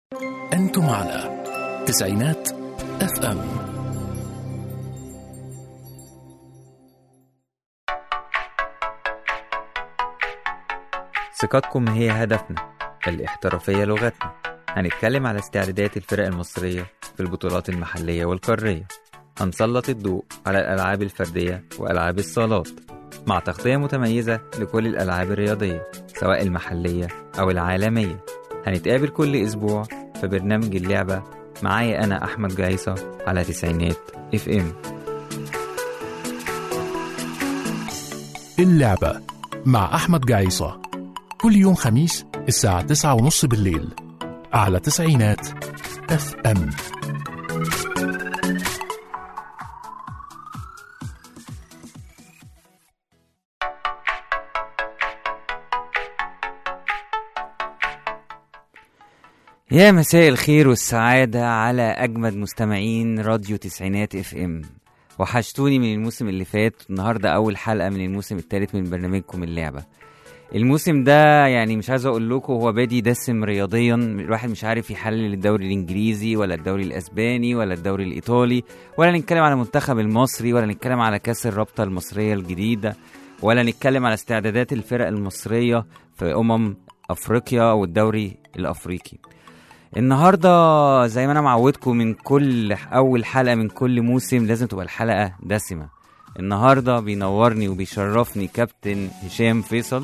أنتم على تسعينات اف ام ثقتكم هي هدفنا الاحترافية لغتنا هنتكلم على استعدادات الفرق المصرية في البطولات المحلية والقارية هنسلط الضوء على الألعاب الفردية وألعاب الصالات مع تغطية متميزة لكل الألعاب الرياضية سواء المحلية أو العالمية هنتقابل كل أسبوع في برنامج اللعبة معايا أنا أحمد جايصة على تسعينات اف ام اللعبة مع أحمد جعيصة كل يوم خميس الساعة تسعة ونص بالليل على تسعينات اف ام يا مساء الخير والسعادة على أجمد مستمعين راديو تسعينات اف ام وحشتوني من الموسم اللي فات النهاردة أول حلقة من الموسم الثالث من برنامجكم اللعبة الموسم ده يعني مش عايز أقول لكم هو بادي دسم رياضيا الواحد مش عارف يحلل الدوري الإنجليزي ولا الدوري الأسباني ولا الدوري الإيطالي ولا نتكلم على المنتخب المصري ولا نتكلم على كأس الرابطة المصرية الجديدة ولا نتكلم على استعدادات الفرق المصرية في أمم أفريقيا والدوري الأفريقي النهارده زي ما انا معودكم من كل اول حلقه من كل موسم لازم تبقى الحلقه دسمه النهارده بينورني وبيشرفني كابتن هشام فيصل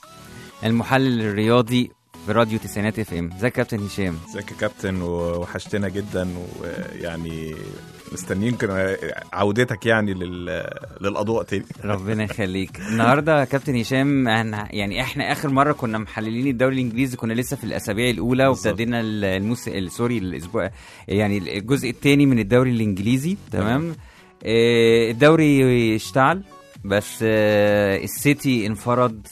المحلل الرياضي في راديو تسعينات اف ام ازيك يا كابتن هشام ازيك يا كابتن ووحشتنا جدا ويعني مستنيين كنا عودتك يعني لل... للاضواء تاني ربنا يخليك النهارده يا كابتن هشام أنا يعني احنا اخر مره كنا محللين الدوري الانجليزي كنا لسه في الاسابيع الاولى بالظبط. وابتدينا الموس... سوري الاسبوع يعني الجزء الثاني من الدوري الانجليزي تمام آه، الدوري اشتعل بس آه، السيتي انفرد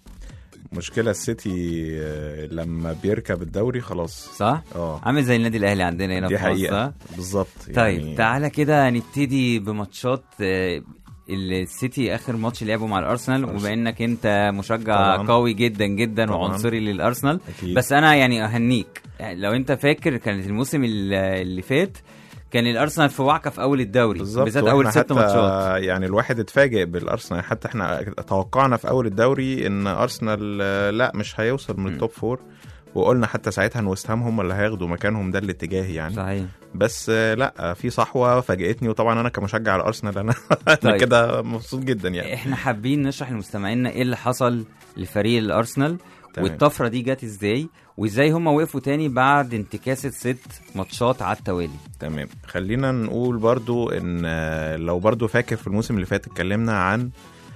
مشكلة السيتي آه، لما بيركب الدوري خلاص صح؟ اه عامل زي النادي الاهلي عندنا هنا دي في مصر حقيقة صح؟ بالظبط طيب يعني تعالى كده نبتدي بماتشات آه، السيتي اخر ماتش لعبه مع الارسنال أرسنال. وبما انك انت مشجع طبعاً. قوي جدا جدا طبعاً. وعنصري للارسنال أكيد. بس انا يعني اهنيك يعني لو انت فاكر كانت الموسم ال- اللي فات كان الارسنال في وعكه في اول الدوري بالظبط بالذات وإحنا اول ست حتى ماتشات يعني الواحد اتفاجئ بالارسنال حتى احنا توقعنا في اول الدوري ان ارسنال آه، لا مش هيوصل من م. التوب فور وقلنا حتى ساعتها ان ويست هام هم اللي هياخدوا مكانهم ده الاتجاه يعني صحيح بس آه، لا آه، في صحوه فاجئتني وطبعا انا كمشجع الارسنال انا انا طيب. كده مبسوط جدا يعني احنا حابين نشرح لمستمعينا ايه اللي حصل لفريق الارسنال تمام. والطفره دي جت ازاي وازاي هم وقفوا تاني بعد انتكاسه ست ماتشات على التوالي تمام خلينا نقول برضو ان آه، لو برضو فاكر في الموسم اللي فات اتكلمنا عن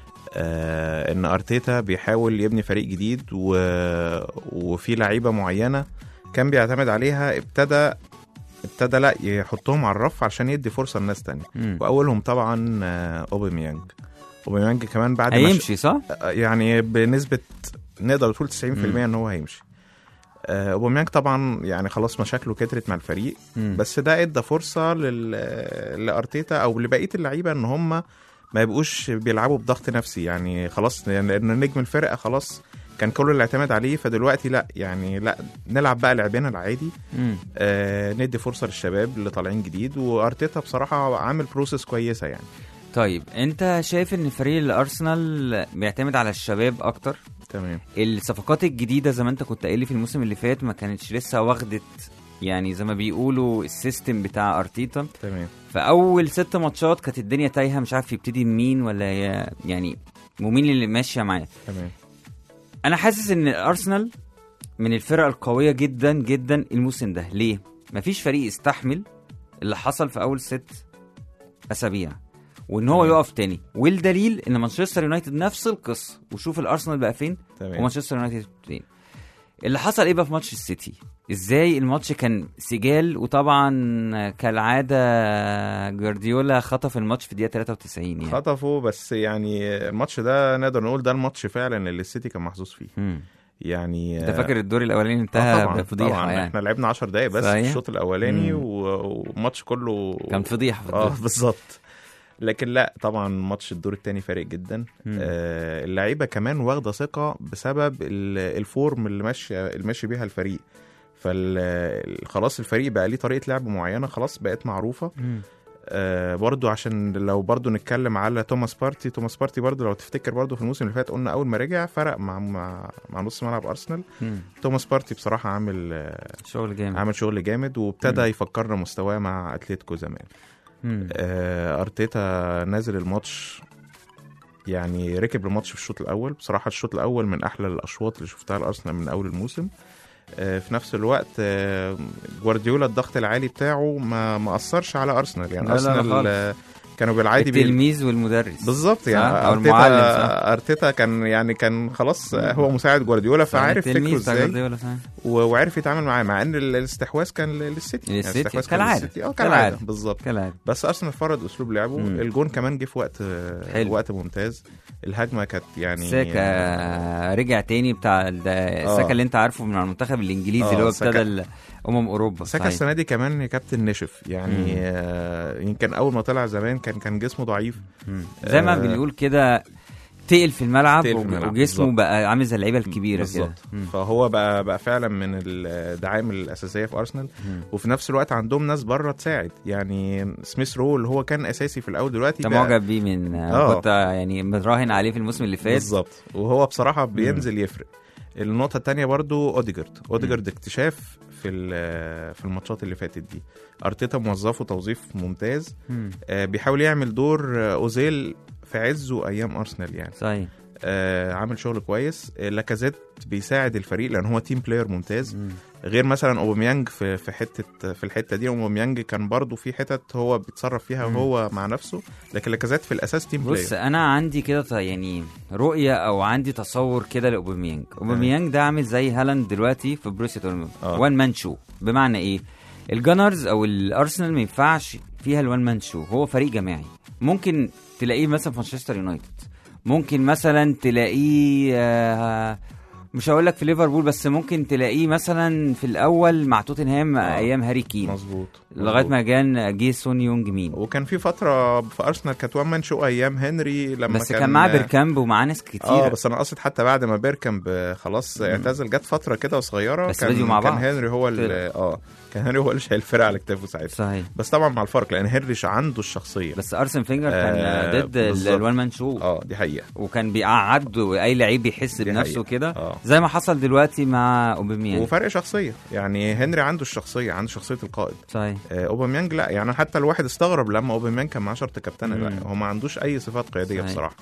آه ان ارتيتا بيحاول يبني فريق جديد و... وفي لعيبه معينه كان بيعتمد عليها ابتدى ابتدى لا يحطهم على الرف عشان يدي فرصه لناس تانية مم. واولهم طبعا آه اوباميانج اوباميانج كمان بعد ما ش- هيمشي صح؟ آه، يعني بنسبه نقدر تقول 90% مم. ان هو هيمشي آه، اوباميانج طبعا يعني خلاص مشاكله كترت مع الفريق مم. بس ده ادى فرصه لل... لارتيتا او لبقيه اللعيبه ان هم ما يبقوش بيلعبوا بضغط نفسي يعني خلاص يعني لان نجم الفرقه خلاص كان كل اللي اعتمد عليه فدلوقتي لا يعني لا نلعب بقى لعبنا العادي مم. آه ندي فرصه للشباب اللي طالعين جديد وارتيتا بصراحه عامل بروسيس كويسه يعني طيب انت شايف ان فريق الارسنال بيعتمد على الشباب اكتر تمام الصفقات الجديده زي ما انت كنت قايل لي في الموسم اللي فات ما كانتش لسه واخدت يعني زي ما بيقولوا السيستم بتاع ارتيتا تمام فاول ست ماتشات كانت الدنيا تايهه مش عارف يبتدي مين ولا ي- يعني ومين اللي ماشيه معاه تمام انا حاسس ان الارسنال من الفرق القويه جدا جدا الموسم ده ليه مفيش فريق يستحمل اللي حصل في اول ست اسابيع وان هو تمام. يقف تاني والدليل ان مانشستر يونايتد نفس القصه وشوف الارسنال بقى فين تمام ومانشستر يونايتد فين اللي حصل ايه بقى في ماتش السيتي ازاي الماتش كان سجال وطبعا كالعاده جوارديولا خطف الماتش في الدقيقه 93 يعني خطفوا بس يعني الماتش ده نقدر نقول ده الماتش فعلا اللي السيتي كان محظوظ فيه مم. يعني انت فاكر الدور الاولاني آه انتهى طبعا بفضيحه طبعا يعني احنا لعبنا 10 دقايق بس صحيح. في الشوط الاولاني مم. و- والماتش كله كان فضيحه في اه الدور بالظبط لكن لا طبعا ماتش الدور الثاني فارق جدا مم. آه اللعيبه كمان واخده ثقه بسبب ال- الفورم اللي ماشيه اللي ماشي بيها الفريق فال خلاص الفريق بقى ليه طريقه لعب معينه خلاص بقت معروفه آه برضو عشان لو برضو نتكلم على توماس بارتي توماس بارتي برضو لو تفتكر برضو في الموسم اللي فات قلنا اول ما رجع فرق مع مع, مع نص ملعب ارسنال مم. توماس بارتي بصراحه عامل آه، شغل جامد عامل شغل جامد وابتدى مم. يفكرنا مستواه مع اتلتيكو زمان مم. آه ارتيتا نازل الماتش يعني ركب الماتش في الشوط الاول بصراحه الشوط الاول من احلى الاشواط اللي شفتها لارسنال من اول الموسم آه في نفس الوقت آه جوارديولا الضغط العالي بتاعه ما ما اثرش على ارسنال يعني لا، لا، لا ارسنال خالص. آه كانوا بالعادي بي- التلميذ والمدرس بالظبط يعني صح؟ أو المعلم، ارتيتا صح. ارتيتا كان يعني كان خلاص آه، هو مساعد جوارديولا فعارف فكره التلميذ بتاع ازاي جوارديولا، صح. و- وعرف يتعامل معاه مع ان ال- الاستحواذ كان للسيتي يعني للسيتي، الاستحواذ كان كالعادة. للسيتي. اه كالعادة. كالعاده بالظبط كالعادة بس ارسنال فرض اسلوب لعبه مم. الجون كمان جه في وقت حلو. وقت ممتاز الهجمه كانت يعني ساكا رجع تاني بتاع ال- ده ساكا اللي انت عارفه من المنتخب الانجليزي آه، اللي هو ساكا. ابتدى ال- امم اوروبا ساكا صحيح. السنه دي كمان يا كابتن نشف يعني مم. آه، يمكن اول ما طلع زمان كان كان جسمه ضعيف مم. زي ما آه، بنقول كده تقل في الملعب, تقل في وج- الملعب، وجسمه بالظبط. بقى عامل زي اللعيبه الكبيره كده بالظبط مم. فهو بقى بقى فعلا من الدعائم الاساسيه في ارسنال مم. وفي نفس الوقت عندهم ناس بره تساعد يعني سميث رو اللي هو كان اساسي في الاول دلوقتي انت بقى- معجب بيه من آه. كنت يعني متراهن عليه في الموسم اللي فات بالظبط وهو بصراحه بينزل يفرق النقطه الثانيه برضو اوديجارد اوديجارد اكتشاف في ال- في الماتشات اللي فاتت دي ارتيتا موظفه توظيف ممتاز مم. آه، بيحاول يعمل دور آه، اوزيل في عزه ايام ارسنال يعني صحيح آه، عامل شغل كويس آه، لاكازيت بيساعد الفريق لان هو تيم بلاير ممتاز مم. غير مثلا اوباميانج في في حته في الحته دي اوباميانج كان برضو في حتت هو بيتصرف فيها مم. وهو مع نفسه لكن لاكازيت في الاساس تيم بص بلاير انا عندي كده ط- يعني رؤيه او عندي تصور كده لاوباميانج اوباميانج ده عامل زي هالاند دلوقتي في بروسيا دورتموند آه. وان مان شو بمعنى ايه الجانرز او الارسنال ما ينفعش فيها الوان مان شو هو فريق جماعي ممكن تلاقيه مثلا في مانشستر يونايتد ممكن مثلا تلاقيه آه، مش هقول لك في ليفربول بس ممكن تلاقيه مثلا في الاول مع توتنهام آه. ايام هاري كين مظبوط لغايه مظبوط. ما جان جه سون يونج مين وكان في فتره في ارسنال كانت وان مان شو ايام هنري لما بس كان معاه بيركامب ومعاه ناس كتير اه بس انا قصد حتى بعد ما بيركامب خلاص اعتزل جت فتره كده صغيره بس كان بديوا مع كان بعض. هنري هو اللي اه كان هنري هو اللي شايل الفرقه على كتافه ساعتها صحيح بس طبعا مع الفرق لان هنري عنده الشخصيه بس ارسن فينجر كان آه، ضد بالظبط. الوان مان شو اه دي حقيقه وكان بيقعد اي لعيب بيحس دي بنفسه حقيقة. كده اه زي ما حصل دلوقتي مع اوباميانج وفرق شخصيه يعني هنري عنده الشخصيه عنده شخصيه القائد صحيح آه، اوباميانج لا يعني حتى الواحد استغرب لما اوباميانج كان معاه شرط كابتنه مم. لا هو ما عندوش اي صفات قياديه صحيح. بصراحه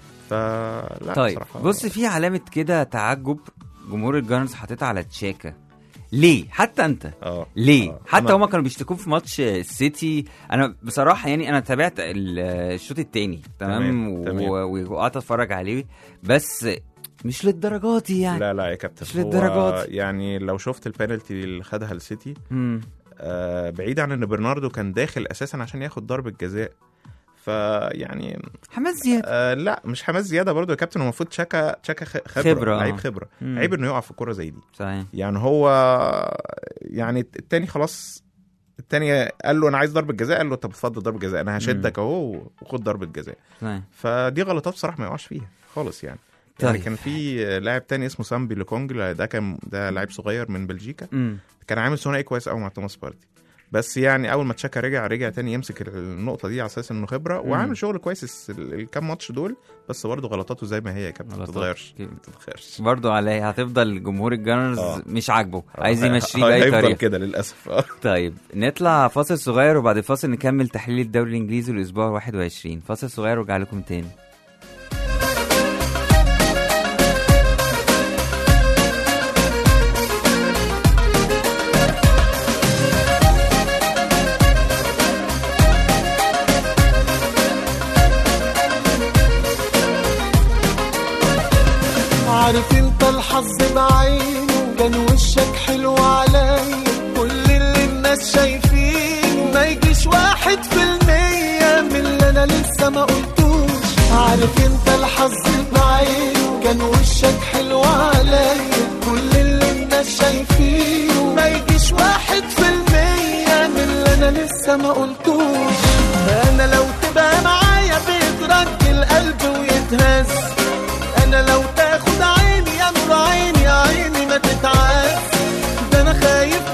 فلا طيب بصراحة بص في علامه كده تعجب جمهور الجارنز حاططها على تشاكا ليه حتى انت اه ليه آه. حتى أنا- هما كانوا بيشتكوا في ماتش السيتي انا بصراحه يعني انا تابعت ال- الشوط الثاني تمام تمام، و- تمام. و- وقعدت اتفرج عليه بس مش للدرجات دي يعني لا لا يا كابتن مش هو للدرجات. يعني لو شفت البينالتي اللي خدها السيتي مم. آه بعيد عن ان برناردو كان داخل اساسا عشان ياخد ضربه جزاء فيعني حماس زياده آه لا مش حماس زياده برضو يا كابتن هو المفروض تشاكا تشاكا خ- خبره, خبرة، آه. لعيب خبره مم. عيب انه يقع في كوره زي دي صحيح يعني هو يعني التاني خلاص التاني قال له انا عايز ضربه جزاء قال له طب اتفضل ضربه جزاء انا هشدك اهو وخد ضربه جزاء صحيح فدي غلطات بصراحه ما يقعش فيها خالص يعني يعني طيب. كان في لاعب تاني اسمه سامبي لوكونج ده كان ده لاعب صغير من بلجيكا مم. كان عامل ثنائي كويس قوي مع توماس بارتي بس يعني اول ما تشاكا رجع رجع تاني يمسك النقطه دي على اساس انه خبره مم. وعامل شغل كويس الس- ال- الكام ماتش دول بس برضه غلطاته زي ما هي يا كابتن ما غلطات تتغيرش كده. ما تتغيرش برضو علي هتفضل جمهور الجانرز آه. مش عاجبه عايز آه، يمشيه آه، باي هيفضل طريقه كده للاسف آه. طيب نطلع فاصل صغير وبعد الفاصل نكمل تحليل الدوري الانجليزي الاسبوع 21 فاصل صغير وارجع لكم تاني عارف انت الحظ بعينه كان وشك حلو عليا كل اللي الناس شايفينه ما يجيش واحد في المية من اللي انا لسه ما قلتوش عارف انت الحظ بعينه كان وشك حلو عليا كل اللي الناس شايفينه ما يجيش واحد في المية من اللي انا لسه ما قلتوش انا لو تبقى معايا بيترج القلب ويتهز انا لو تاخد عيني يا نور عيني يا عيني ما تتعاس ده انا خايف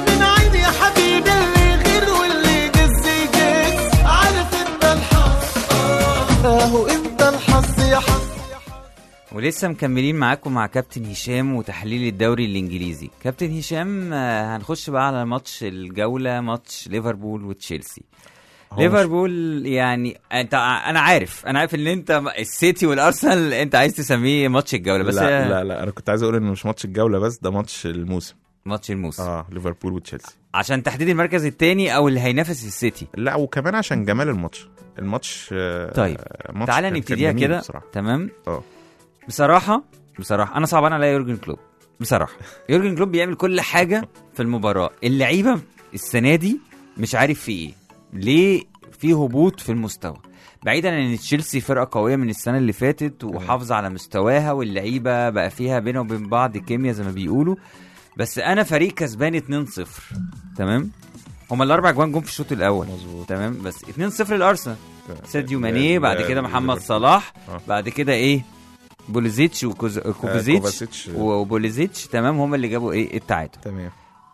ولسه مكملين معاكم مع كابتن هشام وتحليل الدوري الانجليزي كابتن هشام آه، هنخش بقى على ماتش الجوله ماتش ليفربول وتشيلسي هو مش- ليفربول يعني انت انا عارف انا عارف ان انت السيتي والارسنال انت عايز تسميه ماتش الجوله بس لا لا لا انا كنت عايز اقول انه مش ماتش الجوله بس ده ماتش الموسم ماتش الموسم اه ليفربول وتشيلسي عشان تحديد المركز الثاني او اللي هينافس السيتي لا وكمان عشان جمال الماتش الماتش آه، طيب. ماتش تعالى كان- نبتديها كان جميل كده بصراحه تمام اه بصراحه بصراحه انا صعبان عليا يورجن كلوب بصراحه يورجن كلوب بيعمل كل حاجه في المباراه اللعيبه السنه دي مش عارف في ايه ليه في هبوط في المستوى بعيدا عن ان تشيلسي فرقه قويه من السنه اللي فاتت وحافظه على مستواها واللعيبه بقى فيها بينها وبين بعض كيمياء زي ما بيقولوا بس انا فريق كسبان 2-0 تمام هما الاربع جوان جم في الشوط الاول مظبوط تمام بس 2-0 للارسنال ساديو لا- ماني بعد لا- كده محمد ليفربول. صلاح آه. بعد كده ايه بوليزيتش وكوفازيتش كوفاسيتش. وبوليزيتش تمام هم اللي جابوا ايه التعادل تمام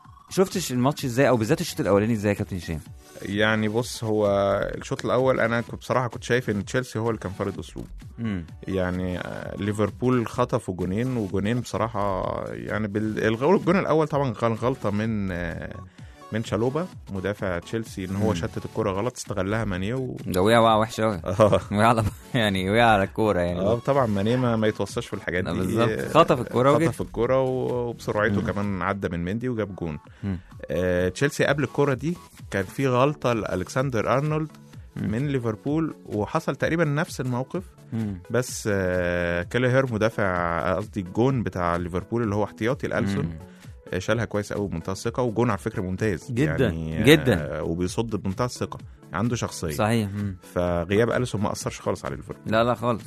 شفتش الماتش ازاي او بالذات الشوط الاولاني ازاي يا كابتن هشام يعني بص هو الشوط الاول انا كنت بصراحه كنت شايف ان تشيلسي هو اللي كان فارض اسلوب مم. يعني آه، ليفربول خطفوا جونين وجونين بصراحه يعني بال... الغ- الجون الاول طبعا كان غلطه من آه، من شالوبا مدافع تشيلسي ان هو مم. شتت الكره غلط استغلها مانيه و... ده وقع وقعه وحشه قوي اه وقع على يعني وقع على الكوره يعني اه طبعا مانيه ما, ما يتوصاش في الحاجات لا دي بالظبط. خطف الكرة وجه. خطف الكرة و- وبسرعته مم. كمان عدى من مندي وجاب جون مم. آه تشيلسي قبل الكرة دي كان في غلطة لألكسندر أرنولد مم. من ليفربول وحصل تقريبا نفس الموقف مم. بس آه كاليهير مدافع قصدي الجون بتاع ليفربول اللي هو احتياطي لألسون مم. آه، شالها كويس قوي بمنتهى الثقة وجون على فكرة ممتاز جدا. يعني جدا. آه وبيصد بمنتهى الثقة عنده شخصية صحيح مم. فغياب ألسون ما أثرش خالص على ليفربول لا لا خالص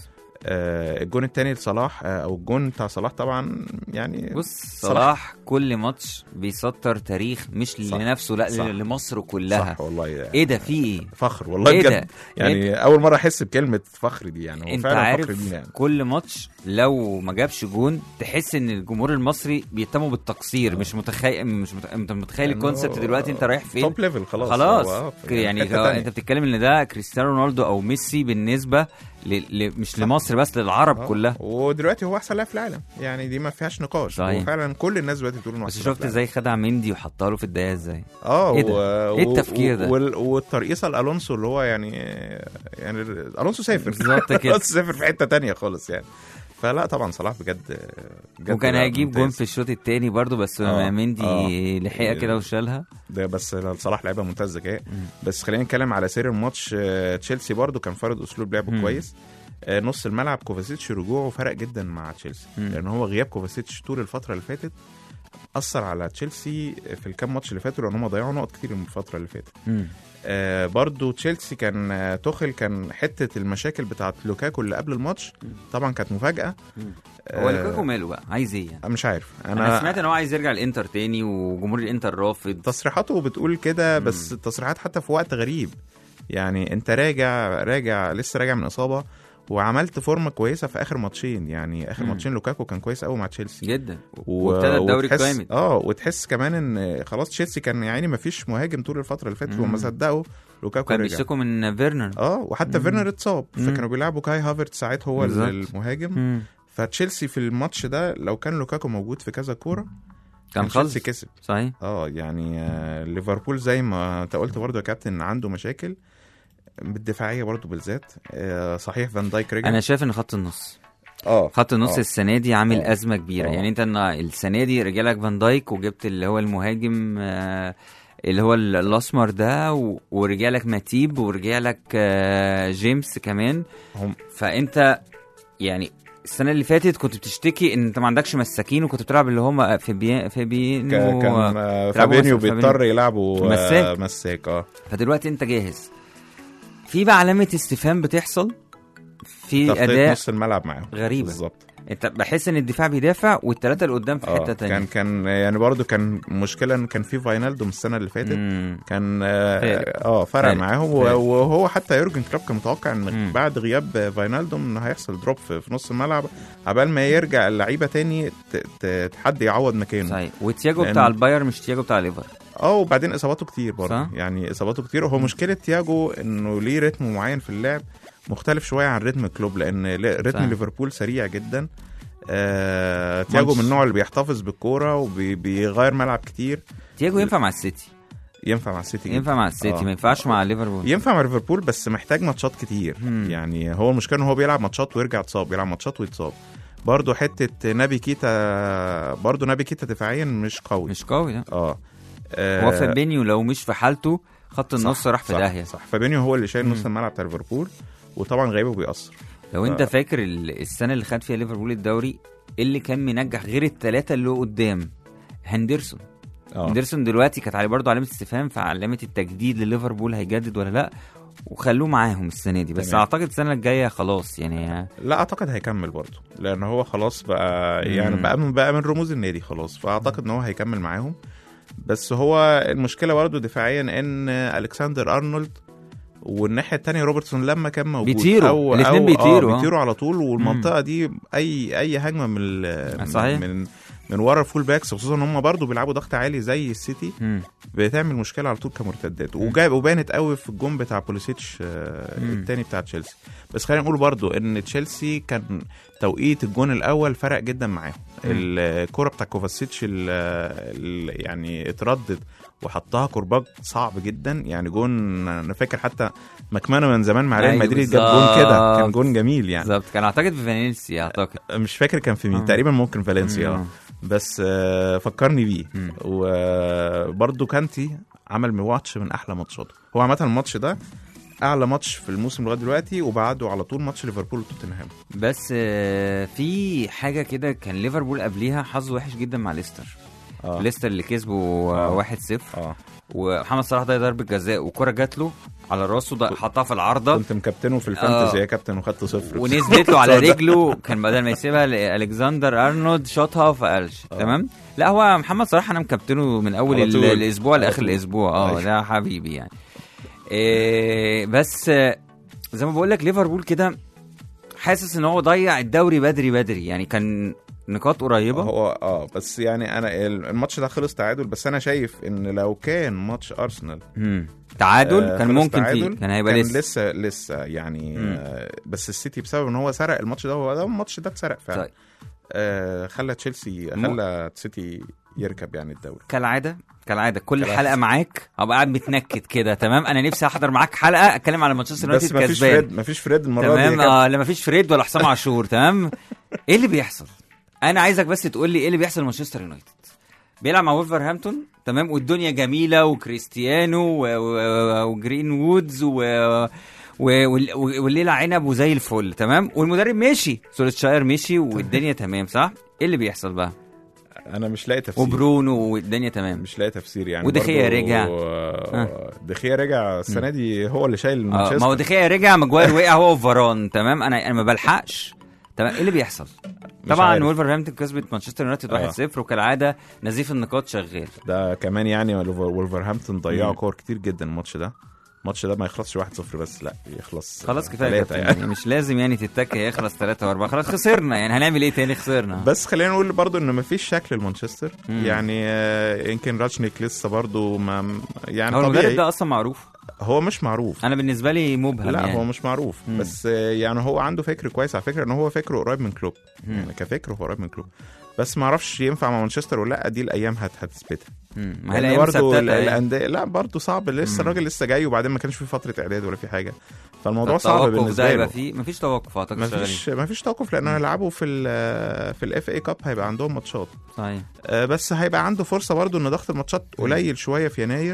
آه، الجون التاني لصلاح آه، او الجون بتاع صلاح طبعا يعني بص صلاح كل ماتش بيسطر تاريخ مش صح. لنفسه لا صح. لمصر كلها صح والله ايه ده في ايه فخر والله ايه بجد ده يعني اول مره احس بكلمه فخر دي يعني هو انت فعلا عارف فخر لينا يعني كل ماتش لو ما جابش جون تحس ان الجمهور المصري بيهتموا بالتقصير مش متخيل مش مت... انت متخيل لأنه الكونسبت دلوقتي انت رايح فين توب ليفل خلاص خلاص هو، آه، ك- يعني حتة هو تانية. انت بتتكلم ان ده كريستيانو رونالدو او ميسي بالنسبه ل... ل... مش لمصر بس للعرب آه، كلها ودلوقتي هو احسن لاعب في العالم يعني دي ما فيهاش نقاش صحيح. وفعلا كل الناس دلوقتي بتقول انه بس أحسن لاعب شفت في ازاي خدع مندي وحطها له في الدقيقه ازاي اه إيه ده؟ و... إيه التفكير ده؟ وال... والترقيصه لالونسو اللي هو يعني يعني الونسو سافر بالظبط كده. الونسو سافر في حته تانية خالص يعني فلا طبعا صلاح بجد بجد وكان لا، هيجيب جون ممتاز. في الشوط الثاني برضو بس آه، مندي آه. لحقها كده وشالها ده بس صلاح لعيبه ممتاز ذكاء مم. بس خلينا نتكلم على سير الماتش آه، تشيلسي برضو كان فارض اسلوب لعبه مم. كويس آه، نص الملعب كوفاسيتش رجوعه فرق جدا مع تشيلسي مم. لان هو غياب كوفاسيتش طول الفتره اللي فاتت اثر على تشيلسي في الكام ماتش اللي فاتوا لان هم ضيعوا نقط كتير من الفتره اللي فاتت مم. آه برضو تشيلسي كان آه، توخل كان حته المشاكل بتاعت لوكاكو اللي قبل الماتش طبعا كانت مفاجاه مم. هو آه، لوكاكو ماله بقى عايز ايه يعني مش عارف انا, انا, سمعت ان هو عايز يرجع الانتر تاني وجمهور الانتر رافض تصريحاته بتقول كده بس التصريحات حتى في وقت غريب يعني انت راجع راجع لسه راجع من اصابه وعملت فورمه كويسه في اخر ماتشين يعني اخر مم. ماتشين لوكاكو كان كويس قوي مع تشيلسي جدا و- وابتدى الدوري وتحس- جامد اه وتحس كمان ان خلاص تشيلسي كان يعني ما فيش مهاجم طول الفتره اللي فاتت مم. وما صدقوا لوكاكو كان رجع بيشتكوا من فيرنر اه وحتى مم. فيرنر اتصاب مم. فكانوا بيلعبوا كاي هافرت ساعات هو بالظبط. المهاجم مم. فتشيلسي في الماتش ده لو كان لوكاكو موجود في كذا كوره كان خلص تشيلسي كسب صحيح اه يعني آه، ليفربول زي ما انت قلت برضه يا كابتن عنده مشاكل بالدفاعيه برضه بالذات آه، صحيح فان دايك رجع انا شايف ان خط النص اه خط النص آه. السنه دي عامل آه. ازمه كبيره آه. يعني انت النا- السنه دي رجالك فان دايك وجبت اللي هو المهاجم آه، اللي هو ال- الاسمر ده و- ورجالك ماتيب ورجالك آه، جيمس كمان هم فانت يعني السنه اللي فاتت كنت بتشتكي ان انت ما عندكش مساكين وكنت بتلعب اللي هم في بي في بي ك- كان آه، بيلعبوا فابينيو مساك- بيضطر يلعبوا آه، مساك. مساك اه فدلوقتي انت جاهز في بقى علامه استفهام بتحصل في تغطية اداء نص الملعب معاهم غريبة. بالظبط انت بحس ان الدفاع بيدافع والثلاثه اللي قدام في اه حته تانية كان كان يعني برضه كان مشكله ان كان في فاينالدو من السنه اللي فاتت مم. كان اه فارق. آه، فرق فارق. معاهم فارق. و- وهو حتى يورجن كلوب كان متوقع ان مم. بعد غياب فاينالدو انه هيحصل دروب في في نص الملعب عبال ما يرجع اللعيبه تاني ت- ت- حد يعوض مكانه صحيح وتياجو لأن- بتاع الباير مش تياجو بتاع الليفر اه وبعدين اصاباته كتير برضه صح؟ يعني اصاباته كتير هو مشكله تياجو انه ليه رتم معين في اللعب مختلف شويه عن رتم كلوب لان ل- رتم صح. ليفربول سريع جدا آه تياجو ماتش. من النوع اللي بيحتفظ بالكوره وبيغير ملعب كتير تياجو ينفع مع السيتي ينفع مع السيتي جدا. ينفع مع السيتي آه. ما ينفعش مع ليفربول ينفع مع ليفربول بس محتاج ماتشات كتير مم. يعني هو المشكله ان هو بيلعب ماتشات ويرجع يتصاب يلعب ماتشات ويتصاب برضه حته نبي كيتا برضه نبي كيتا دفاعيا مش قوي مش قوي ده اه هو فابينيو لو مش في حالته خط النص راح في صح داهيه صح فابينيو هو اللي شايل مم. نص الملعب بتاع ليفربول وطبعا غيبه بيأثر لو انت فاكر ال- السنه اللي خد فيها ليفربول الدوري إيه اللي كان منجح غير الثلاثه اللي قدام هندرسون اه هندرسون دلوقتي كانت عليه برضه علامه استفهام في علامه التجديد لليفربول هيجدد ولا لا وخلوه معاهم السنه دي بس تمام. اعتقد السنه الجايه خلاص يعني لا اعتقد هيكمل برضه لان هو خلاص بقى مم. يعني بقى من بقى من رموز النادي خلاص فاعتقد ان هو هيكمل معاهم بس هو المشكله برضه دفاعيا ان الكسندر ارنولد والناحيه الثانيه روبرتسون لما كان موجود بيطيروا. او الاتنين أو- بيطيروا، آه آه. بيطيروا على طول والمنطقه دي اي اي هجمه من ال- صحيح. من من, من ورا الفول باكس خصوصا ان هم برضه بيلعبوا ضغط عالي زي السيتي مم. بتعمل مشكله على طول كمرتدات وجاب وبانت قوي في الجون بتاع بوليسيتش آه، مم. التاني بتاع تشيلسي بس خلينا نقول برضو ان تشيلسي كان توقيت الجون الاول فرق جدا معاهم الكره بتاع كوفاسيتش ال- ال- يعني اتردد وحطها كرباج صعب جدا يعني جون انا فاكر حتى مكمنه من زمان مع ريال أيوة مدريد جاب جون كده بالظبط. كان جون جميل يعني بالظبط كان اعتقد في فالنسيا اعتقد مش فاكر كان في مين آه. تقريبا ممكن فالنسيا مم. آه. بس آه، فكرني بيه مم. وبرده كانتي عمل ماتش من احلى ماتشاته هو عامه الماتش ده اعلى ماتش في الموسم لغايه دلوقتي وبعده على طول ماتش ليفربول وتوتنهام بس آه، في حاجه كده كان ليفربول قبليها حظه وحش جدا مع ليستر اه ليستر اللي كسبوا آه. 1-0 اه ومحمد صلاح ضيع ضربه جزاء وكره جات له على راسه ضيع- حطها في العارضه كنت مكابتنه في الفانتزي آه. يا كابتن وخدت صفر ونزلت له على سوداء. رجله كان بدل ما يسيبها لالكسندر ارنولد شاطها فقالش آه. تمام لا هو محمد صلاح انا مكابتنه من اول على ال- طول. الاسبوع على لاخر طول. الاسبوع اه أيوة. ده حبيبي يعني إيه بس آه، زي ما بقول لك ليفربول كده حاسس ان هو ضيع الدوري بدري بدري يعني كان نقاط قريبه هو اه بس يعني انا الماتش ده خلص تعادل بس انا شايف ان لو كان ماتش ارسنال مم. تعادل آه، كان خلص ممكن تعادل، فيه كان هيبقى كان لسه لسه لسه يعني مم. آه بس السيتي بسبب ان هو سرق الماتش ده هو ده الماتش ده اتسرق فعلا طيب. آه خلى تشيلسي مو- خلى سيتي يركب يعني الدوري كالعاده كالعاده كل كالعادة. حلقه معاك ابقى قاعد متنكد كده تمام انا نفسي احضر معاك حلقه اتكلم على مانشستر بس يونايتد مفيش كسبان فريد مفيش فريد المره دي يا تمام كابتن. اه لا مفيش فريد ولا حسام عاشور تمام ايه اللي بيحصل انا عايزك بس تقول لي ايه اللي بيحصل لمانشستر يونايتد بيلعب مع وولفرهامبتون تمام والدنيا جميله وكريستيانو و- و- وجرين وودز و... و... وال- والليله عنب وزي الفل تمام والمدرب مشي سوليتشاير مشي والدنيا تمام صح ايه اللي بيحصل بقى انا مش لاقي تفسير وبرونو والدنيا تمام مش لاقي تفسير يعني ودخيا برضو، رجع. آه، دخيا رجع السنه دي هو اللي شايل اه ما هو مانشستر دخيا رجع ماجواير وقع هو وفاران تمام انا انا ما بلحقش تمام ايه اللي بيحصل طبعا عارف. وولفرهامبتون كسبت مانشستر يونايتد آه. 1-0 وكالعاده نزيف النقاط شغال ده كمان يعني ولفر- ولفرهامبتون ضيعوا مم. كور كتير جدا الماتش ده الماتش ده ما يخلصش 1-0 بس لا يخلص خلاص آه، كفايه يا تلاتة كابتن يعني مش لازم يعني تتكي يخلص 3 و4 خلاص خسرنا يعني هنعمل ايه تاني خسرنا بس خلينا نقول برضو ان مفيش شكل لمانشستر مم. يعني آه، يمكن راتشنيك لسه برضو ما يعني هو المدرب طبيعي ده اصلا معروف هو مش معروف انا بالنسبه لي مبهم لا يعني هو مش معروف مم. بس آه، يعني هو عنده فكر كويس على فكره ان هو فكره قريب من كلوب مم. يعني كفكر هو قريب من كلوب بس ما اعرفش ينفع مع مانشستر ولا لا دي الايام هت- هتثبتها مم. ما هي لان الايام برضه ال- ثابته يعني. الانديه لا برضه صعب لسه مم. الراجل لسه جاي وبعدين ما كانش في فتره اعداد ولا في حاجه فالموضوع صعب التوقف ده بالنسبه يبقى له فيه مفيش توقف اعتقد ما شغالين. فيش ما فيش توقف لانه هيلعبوا في ال في الاف اي كاب هيبقى عندهم ماتشات صحيح آه، بس هيبقى عنده فرصه برضه ان ضغط الماتشات قليل شويه في يناير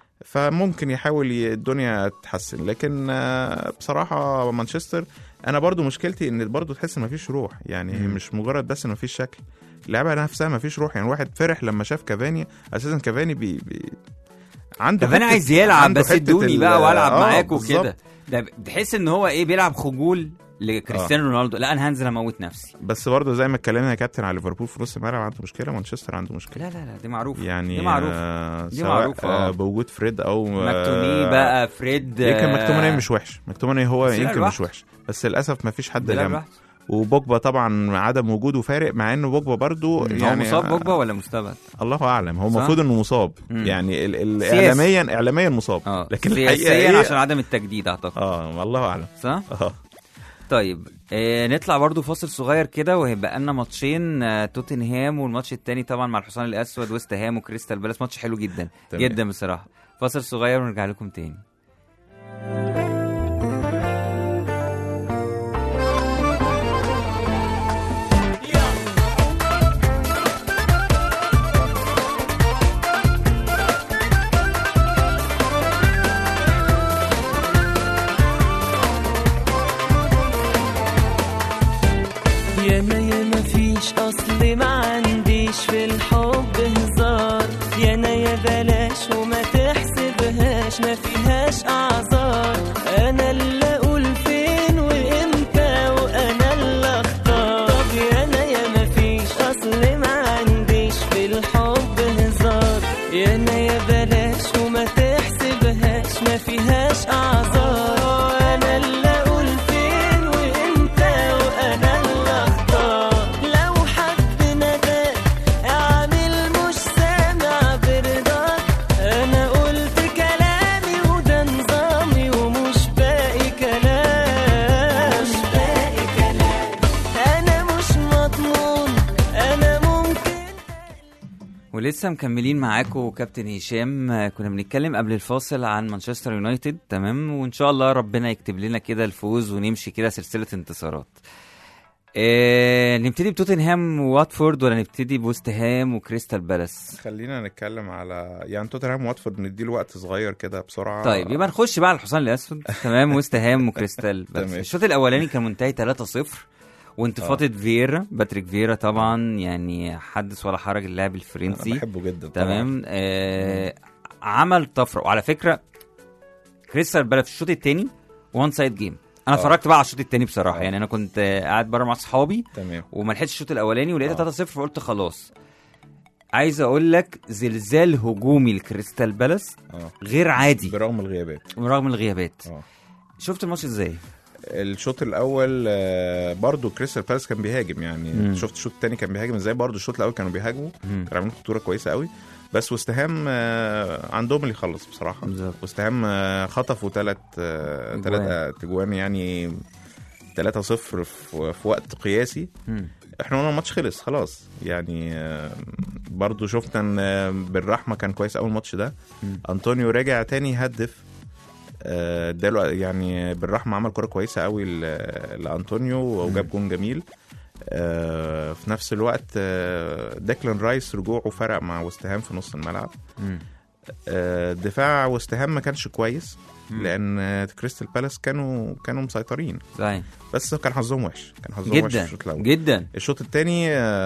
فممكن يحاول ي- الدنيا تتحسن لكن آه، بصراحه مانشستر انا برضو مشكلتي ان برضو تحس ان مفيش روح يعني هي مم. مش مجرد بس ان مفيش شكل اللعبه نفسها مفيش روح يعني واحد فرح لما شاف كافاني اساسا كافاني بي, بي عنده طب انا حتة- عايز يلعب عنده بس حتة ادوني ال- بقى والعب آه، معاكوا بالظبط. كده ده بتحس ان هو ايه بيلعب خجول لكريستيانو رونالدو لا انا هنزل اموت نفسي بس برضه زي ما اتكلمنا يا كابتن على ليفربول في نص الملعب عنده مشكله مانشستر عنده مشكله لا لا لا دي معروفه يعني دي معروفه آه دي سواء معروفة، آه. آه بوجود فريد او آه، مكتومي بقى فريد يمكن آه، مكتوماني مش وحش مكتوماني هو بس يلعب يمكن مش لوحده. وحش بس للاسف ما فيش حد بيلعب جنبه لوحده. وبوجبا طبعا عدم وجوده فارق مع انه بوجبا برضو يعني يعني هو مصاب بوجبا ولا مستبعد؟ الله اعلم هو صح؟ المفروض انه مصاب مم. يعني ال ال سياسي. اعلاميا اعلاميا مصاب اه لكن سياسيا الحقيقه عشان إيه؟ عدم التجديد اعتقد اه الله اعلم صح؟ اه طيب آه نطلع برضو فاصل صغير كده وهيبقى لنا ماتشين آه توتنهام والماتش التاني طبعا مع الحصان الاسود ويست هام وكريستال بالاس ماتش حلو جدا تمام. جدا بصراحه فاصل صغير ونرجع لكم تاني ياما ياما فيش اصل ما عنديش في الحب هزار يانا يا بلاش وما تحسبهاش ما فيهاش اعذار انا اللي اقول فين وامتى وانا اللي اختار طب يانا ياما فيش اصل ما عنديش في الحب هزار يانا يا بلاش وما تحسبهاش ما فيهاش اعذار انا اللي اقول فين وامتى وانا اللي اختار لو حد نداك اعمل مش سامع برضاك انا قلت كلامي وده نظامي ومش باقي كلام مش باقي كلام انا مش مضمون انا ممكن ولسه مكملين معاكم كابتن هشام آه، كنا بنتكلم قبل الفاصل عن مانشستر يونايتد تمام وان شاء الله ربنا يكتب لنا كده الفوز ونمشي كده سلسله انتصارات آه نبتدي بتوتنهام وواتفورد ولا نبتدي بوست هام وكريستال بالاس خلينا نتكلم على يعني توتنهام واتفورد نديله وقت صغير كده بسرعه طيب يبقى نخش بقى على الحصان الاسود تمام وست هام وكريستال بالاس تمام. الشوط الاولاني كان منتهي 3-0 وانتفاضه فييرا باتريك فييرا طبعا يعني حدث ولا حرج اللاعب انا الفرنسي بحبه جدا طبعاً. تمام آه عمل طفره وعلى فكره كريستال بالاس في الشوط الثاني وان سايد جيم انا آه. اتفرجت بقى على الشوط الثاني بصراحه آه. يعني انا كنت آه، قاعد بره مع اصحابي تمام وما لحقتش الشوط الاولاني ولقيت آه. 3-0 فقلت خلاص عايز اقول لك زلزال هجومي لكريستال بالاس اه غير عادي برغم الغيابات رغم الغيابات اه شفت الماتش ازاي الشوط الاول آه، برضو كريستال بالاس كان بيهاجم يعني مم. شفت الشوط الثاني كان بيهاجم ازاي برضو الشوط الاول كانوا بيهاجموا مم. كانوا عاملين خطوره كويسه قوي بس وستهام آه، عندهم اللي يخلص بصراحه بالظبط. وستهام آه، خطفوا ثلاث أجوان. ثلاث تجوان يعني 3 0 في في وقت قياسي مم. احنا قلنا الماتش خلص خلاص يعني آه، برضو شفنا ان آه، بالرحمه كان كويس اول ماتش ده مم. انطونيو رجع تاني هدف آه، اداله يعني بالرحمه عمل كوره كويسه قوي ل- لانطونيو وجاب جون جميل آه، في نفس الوقت آه، ديكلان رايس رجوعه فرق مع وستهام في نص الملعب مم. آه، دفاع وستهام ما كانش كويس مم. لان آه، كريستال بالاس كانوا كانوا مسيطرين صحيح بس كان حظهم وحش كان حظهم وحش في جدا الشوط الاول جدا الشوط الثاني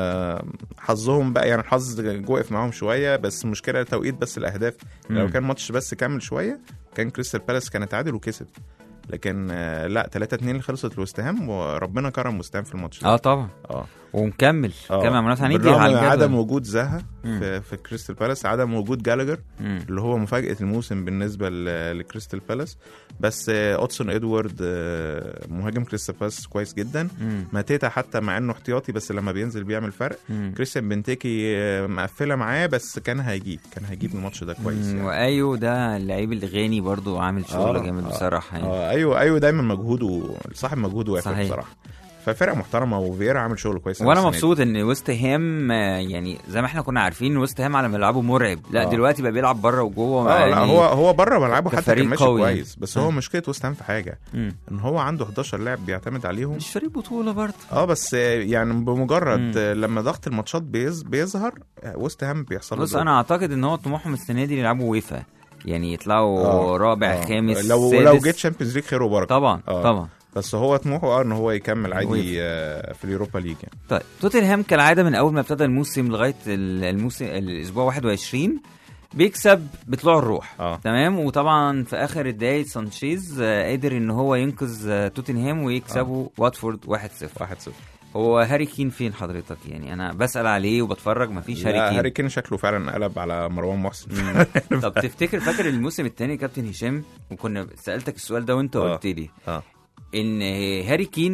حظهم بقى يعني الحظ وقف معاهم شويه بس المشكله توقيت بس الاهداف لو مم. كان ماتش بس كمل شويه كان كريستال بالاس كان اتعادل وكسب لكن آه، لا 3 2 اللي خلصت لوست هام وربنا كرم وست هام في الماتش ده اه طبعا اه ومكمل آه. كمل منافسه هنيجي بالرغم على من عدم الجدول وجود زها مم. في, في كريستال بالاس عدم وجود جالجر مم. اللي هو مفاجاه الموسم بالنسبه ل- لكريستال بالاس بس آه، اوتسون ادوارد آه، مهاجم كريستال بالاس كويس جدا مم. ماتيتا حتى مع انه احتياطي بس لما بينزل بيعمل فرق مم. كريستيان بنتيكي آه، مقفله معاه بس كان هيجيب كان هيجيب الماتش ده كويس مم. يعني. وايو ده اللعيب الغاني برضو عامل شغل آه، جامد آه، بصراحه يعني اه ايوه ايوه دايما مجهوده صاحب مجهود وافر صحيح. بصراحه ففرقه محترمه وفييرا عامل شغل كويس وانا السنة دي. مبسوط ان ويست هام آه، يعني زي ما احنا كنا عارفين ويست هام على ملعبه مرعب لا آه. دلوقتي بقى بيلعب بره وجوه اه لا يعني هو هو بره ملعبه حتى كفريق كان ماشي قوي كويس بس هو مم. مشكله وست هام في حاجه مم. ان هو عنده 11 لاعب بيعتمد عليهم مش فريق بطوله برضه اه بس آه، يعني بمجرد مم. آه، لما ضغط الماتشات بيز بيظهر آه، وست هام بيحصل له بص دروب. انا اعتقد ان هو طموحهم السنه دي يلعبوا ويفا يعني يطلعوا آه، رابع آه. خامس لو سادس. لو جيت شامبيونز ليج خير وبركه طبعا آه. طبعا بس هو طموحه اه ان هو يكمل عادي ويفا. آه، في اليوروبا ليج يعني طيب توتنهام كالعاده من اول ما ابتدى الموسم لغايه ال- الموسم الاسبوع 21 بيكسب بطلوع الروح اه تمام وطبعا في اخر الدقايق سانشيز آه، قدر ان هو ينقذ آه، توتنهام ويكسبوا واتفورد 1-0 1 0 هو هاري كين فين حضرتك يعني انا بسال عليه وبتفرج مفيش هاري لا كين هاري كين شكله فعلا قلب على مروان محسن مم. طب تفتكر فاكر الموسم الثاني كابتن هشام وكنا سالتك السؤال ده وانت آه. قلت لي اه ان هاري كين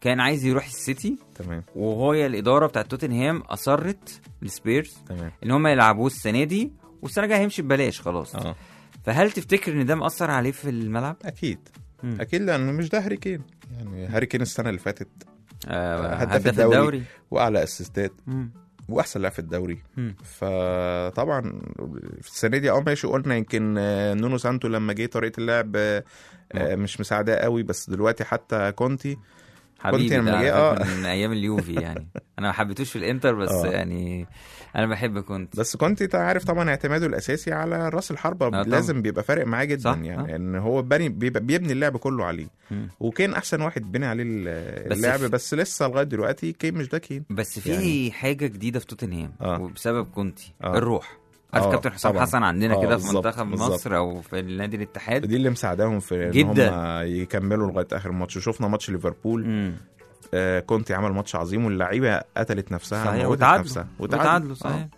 كان عايز يروح السيتي تمام وهي الاداره بتاعت توتنهام اصرت السبيرز تمام ان هم يلعبوه السنه دي والسنه الجايه هيمشي ببلاش خلاص اه فهل تفتكر ان ده مأثر عليه في الملعب؟ اكيد مم. اكيد لانه مش ده هاري كين يعني هاري كين السنه اللي فاتت آه هداف هداف الدوري. الدوري واعلى اسيستات مم. واحسن لاعب في الدوري مم. فطبعا في السنه دي اه ماشي قلنا يمكن آه، نونو سانتو لما جه طريقه اللعب آه، آه، مش مساعداه قوي بس دلوقتي حتى كونتي حبيبي لما ده جه، على فكرة آه. من ايام اليوفي يعني انا ما حبيتوش في الانتر بس آه. يعني انا بحب كنت بس كونتي انت عارف طبعا اعتماده الاساسي على راس الحربه طبعا. لازم بيبقى فارق معاه جدا صح، يعني آه. ان هو بني بيبقى بيبني اللعب كله عليه مم. وكين احسن واحد بني عليه ال- بس اللعب في- بس لسه لغايه دلوقتي كين مش ده كين بس في يعني- حاجه جديده في توتنهام آه. وبسبب كونتي آه. الروح عارف آه، كابتن حسام طبعا. حسن عندنا آه، كده في بالظبط، منتخب بالظبط. مصر او في نادي الاتحاد دي اللي مساعداهم في ان جدا. هم يكملوا لغايه اخر ماتش شفنا ماتش ليفربول مم. آه كونتي عمل ماتش عظيم واللعيبه قتلت نفسها صحيح موتت وتعادلوا نفسها وتعادلوا صحيح آه.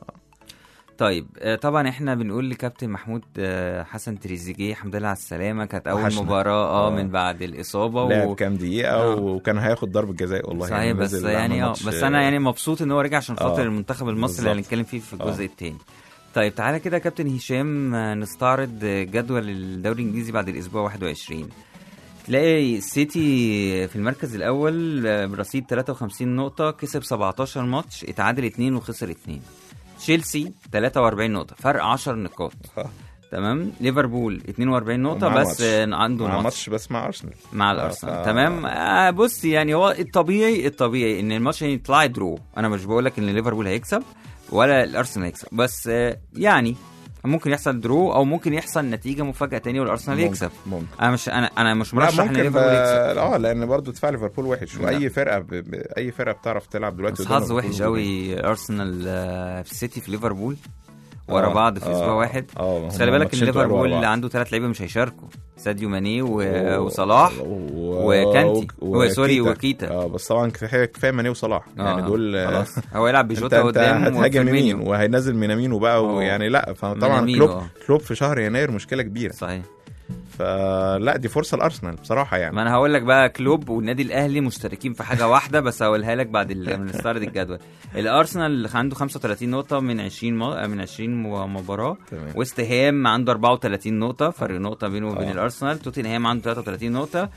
طيب آه، طبعا احنا بنقول لكابتن محمود آه، حسن تريزيجيه الحمد لله على السلامه كانت اول وحشنا. مباراه اه آه. من بعد الاصابه لعب و... كام دقيقه آه. وكان هياخد ضربه جزاء والله صحيح بس نزل يعني عمل اه ماتش، بس انا آه، يعني مبسوط ان هو رجع عشان خاطر آه. المنتخب المصري اللي بالظبط. هنتكلم فيه في الجزء آه. الثاني طيب تعالى كده يا كابتن هشام آه، نستعرض آه، جدول الدوري الانجليزي بعد الاسبوع 21 تلاقي السيتي في المركز الاول آه، برصيد 53 نقطه كسب 17 ماتش اتعادل 2 وخسر 2 تشيلسي 43 نقطه فرق 10 نقاط آه. تمام ليفربول 42 نقطه ومعاه بس ماتش. آه، عنده مع ماتش ماتش بس مع ارسنال مع آه، الارسنال آه. تمام آه بص يعني هو الطبيعي الطبيعي ان الماتش يطلع درو انا مش بقول لك ان ليفربول هيكسب ولا الارسنال هيكسب بس آه يعني ممكن يحصل درو او ممكن يحصل نتيجه مفاجاه تانية والارسنال ممكن- يكسب ممكن انا مش انا انا مش لا مرشح ان ممكن ليفربول يكسب ب... اه لان برضو دفاع ليفربول وحش لا. واي فرقه ب... ب... اي فرقه بتعرف تلعب دلوقتي بس قدام حظ ليفربول وحش قوي ارسنال آه، في السيتي في ليفربول ورا آه، بعض في آه، اسبوع واحد اه بس هم خلي بالك ان ماتشين تقال ورا ليفربول بعض. عنده ثلاث لعيبه مش هيشاركوا ساديو ماني و... و- وصلاح و- وكانتي. و- هو سوري، وكيتا. وكيتا. اه بس طبعا كفايه كفايه ماني وصلاح يعني آه، دول آه، خلاص هو يلعب انت بجوتا انت قدام هتهاجم مين وفيرمينيو وهينزل مينامينو بقى آه. ويعني لا فطبعا مينامينو، كلوب آه. كلوب في شهر يناير مشكله كبيره صحيح فلا دي فرصه لارسنال بصراحه يعني ما انا هقول لك بقى كلوب والنادي الاهلي مشتركين في حاجه واحده بس هقولها لك بعد ال- من نستعرض الجدول الارسنال عنده 35 نقطه من 20 م... من 20 م- مباراه تمام ويست هام عنده 34 نقطه فرق نقطه بينه وبين آه. الارسنال توتنهام عنده 33 نقطه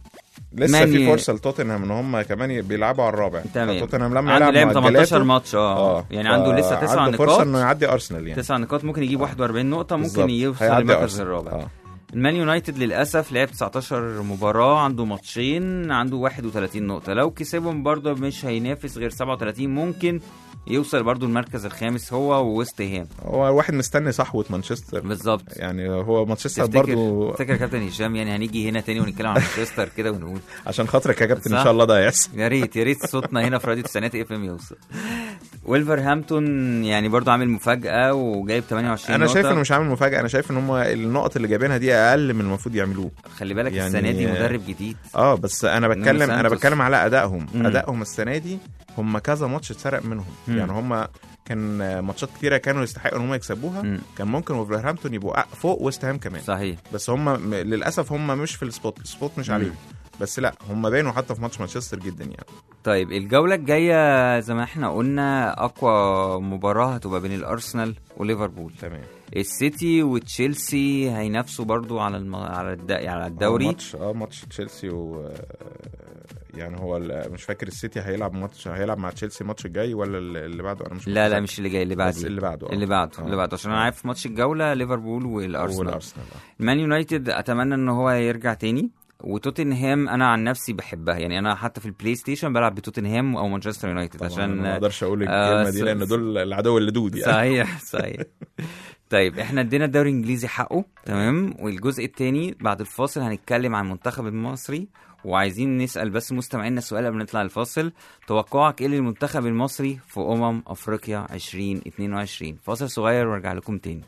لسه ماني- في فرصه لتوتنهام ان هم كمان بيلعبوا على الرابع تمام. توتنهام لما عنده يلعب لعب مع 18 الجلاتو ماتش اه يعني عنده لسه 9 عنده فرصه انه نقاط يعدي ارسنال يعني 9 نقاط ممكن يجيب 41 نقطه ممكن بالظبط. يوصل هيعدي للمركز أرسنال. الرابع آه. المان يونايتد للاسف لعب 19 مباراه عنده ماتشين عنده 31 نقطه لو كسبهم برضه مش هينافس غير 37 ممكن يوصل برضه المركز الخامس هو وويست هام هو الواحد مستني صحوه مانشستر بالظبط يعني هو مانشستر تفتكر برضو تفتكر يا كابتن هشام يعني هنيجي هنا تاني ونتكلم عن مانشستر كده ونقول عشان خاطرك يا كابتن صح. ان شاء الله ده هيحصل يا ريت يا ريت صوتنا هنا في راديو تسعينات اف ام يوصل ولفرهامبتون يعني برضه عامل مفاجاه وجايب 28 انا نقطه شايف انه مش عامل مفاجاه انا شايف ان هم النقط اللي جايبينها دي اقل من المفروض يعملوه خلي بالك يعني- السنه دي مدرب جديد اه بس انا بتكلم انا سانتوس. بتكلم على ادائهم مم. ادائهم السنه دي هم كذا ماتش اتسرق منهم مم. يعني هم كان ماتشات كتيره كانوا يستحقوا ان هم يكسبوها مم. كان ممكن ولفرهامبتون يبقوا أ- فوق ويست هام كمان صحيح بس هم م- للاسف هم مش في السبوت السبوت مش مم. عليهم بس لا هم بانوا حتى في ماتش مانشستر جدا يعني طيب الجولة الجاية زي ما احنا قلنا أقوى مباراة هتبقى بين الأرسنال وليفربول تمام السيتي وتشيلسي هينافسوا برضو على الم... على الد... على الدوري اه ماتش اه ماتش تشيلسي و يعني هو ال- مش فاكر السيتي هيلعب ماتش هيلعب مع تشيلسي الماتش الجاي ولا ال- اللي بعده انا مش لا لا متذكر. مش اللي جاي اللي بس بعده اللي بعده آه. اللي بعده آه. اللي بعده عشان انا عارف ماتش الجولة ليفربول والأرسنال والارسنال آه. مان يونايتد اتمنى ان هو يرجع تاني وتوتنهام انا عن نفسي بحبها يعني انا حتى في البلاي ستيشن بلعب بتوتنهام او مانشستر يونايتد طبعاً عشان ما اقدرش اقول آه، الكلمه دي س- لان دول العدو اللدود يعني صحيح صحيح طيب احنا ادينا الدوري الانجليزي حقه تمام والجزء الثاني بعد الفاصل هنتكلم عن المنتخب المصري وعايزين نسال بس مستمعينا السؤال قبل ما نطلع الفاصل توقعك ايه للمنتخب المصري في امم افريقيا 2022 فاصل صغير وارجع لكم تاني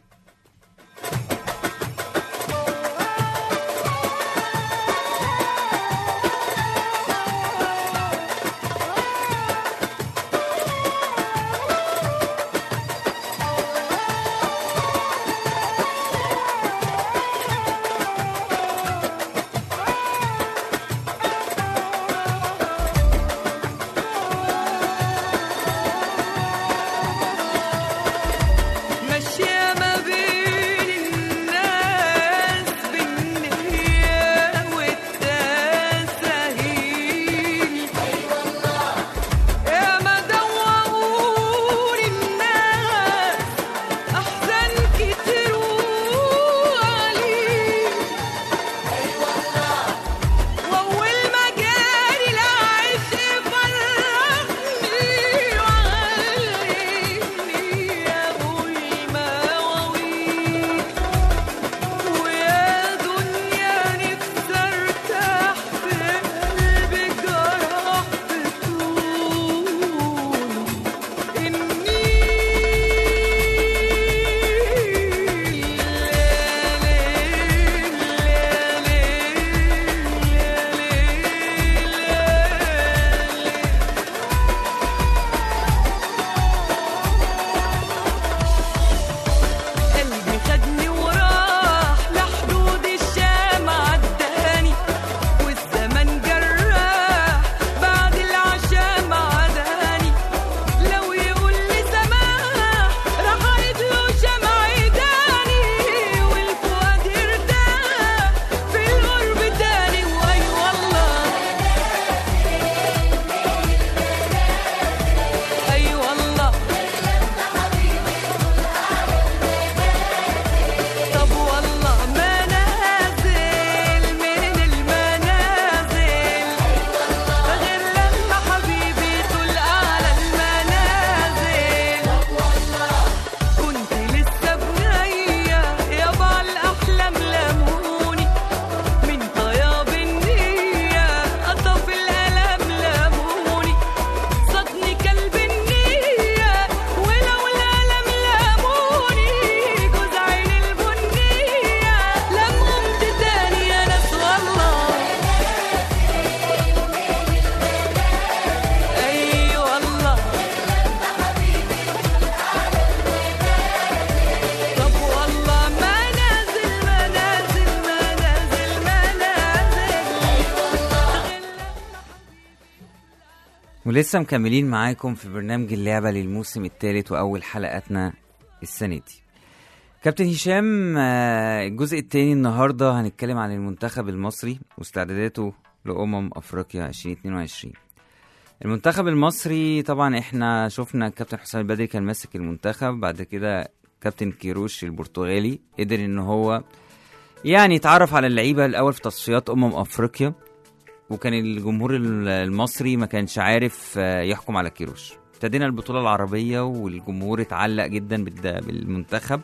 ولسه مكملين معاكم في برنامج اللعبة للموسم الثالث وأول حلقاتنا السنة دي كابتن هشام آه، الجزء الثاني النهاردة هنتكلم عن المنتخب المصري واستعداداته لأمم أفريقيا 2022 المنتخب المصري طبعا احنا شفنا كابتن حسام البدري كان ماسك المنتخب بعد كده كابتن كيروش البرتغالي قدر ان هو يعني يتعرف على اللعيبه الاول في تصفيات امم افريقيا وكان الجمهور ال- المصري ما كانش عارف آه، يحكم على كيروش ابتدينا البطوله العربيه والجمهور اتعلق جدا بالد- بالمنتخب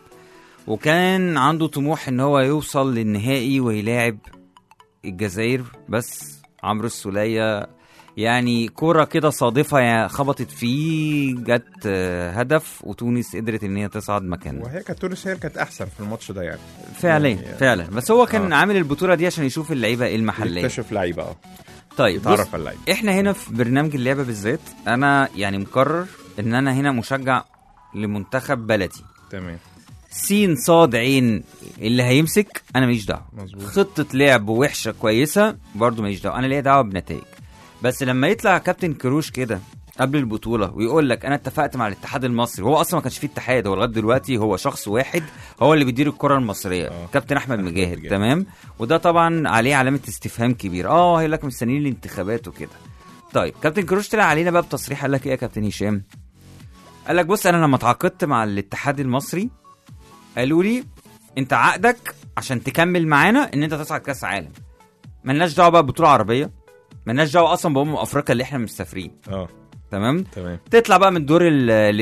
وكان عنده طموح ان هو يوصل للنهائي ويلاعب الجزائر بس عمرو السولية يعني كرة كده صادفة يا خبطت فيه جت آه، هدف وتونس قدرت ان هي تصعد مكانها وهي كانت تونس هي اللي كانت احسن في الماتش ده يعني فعليا يعني- فعلا بس هو كان آه. عامل البطولة دي عشان يشوف اللعيبة المحلية يكتشف لعيبه اه طيب بص يتعرف على اللعيبه احنا هنا في برنامج اللعبة بالذات انا يعني مقرر ان انا هنا مشجع لمنتخب بلدي تمام سين صاد عين اللي هيمسك انا ماليش دعوه مظبوط خطه لعب وحشه كويسه برضو ماليش دعوه انا ليا دعوه بنتائج بس لما يطلع كابتن كروش كده قبل البطوله ويقول لك انا اتفقت مع الاتحاد المصري هو اصلا ما كانش فيه اتحاد هو لغايه دلوقتي هو شخص واحد هو اللي بيدير الكره المصريه آه. كابتن احمد مجاهد مجاهد. تمام وده طبعا عليه علامه استفهام كبير اه هيقول لك مستنيين الانتخابات وكده طيب كابتن كروش طلع علينا بقى بتصريح قال لك ايه يا كابتن هشام قال لك بص انا لما اتعاقدت مع الاتحاد المصري قالوا لي انت عقدك عشان تكمل معانا ان انت تصعد كاس عالم ملناش دعوه بقى ببطوله عربيه ملناش دعوه اصلا بامم افريقيا اللي احنا مسافرين اه تمام تمام تطلع بقى من الدور ال ال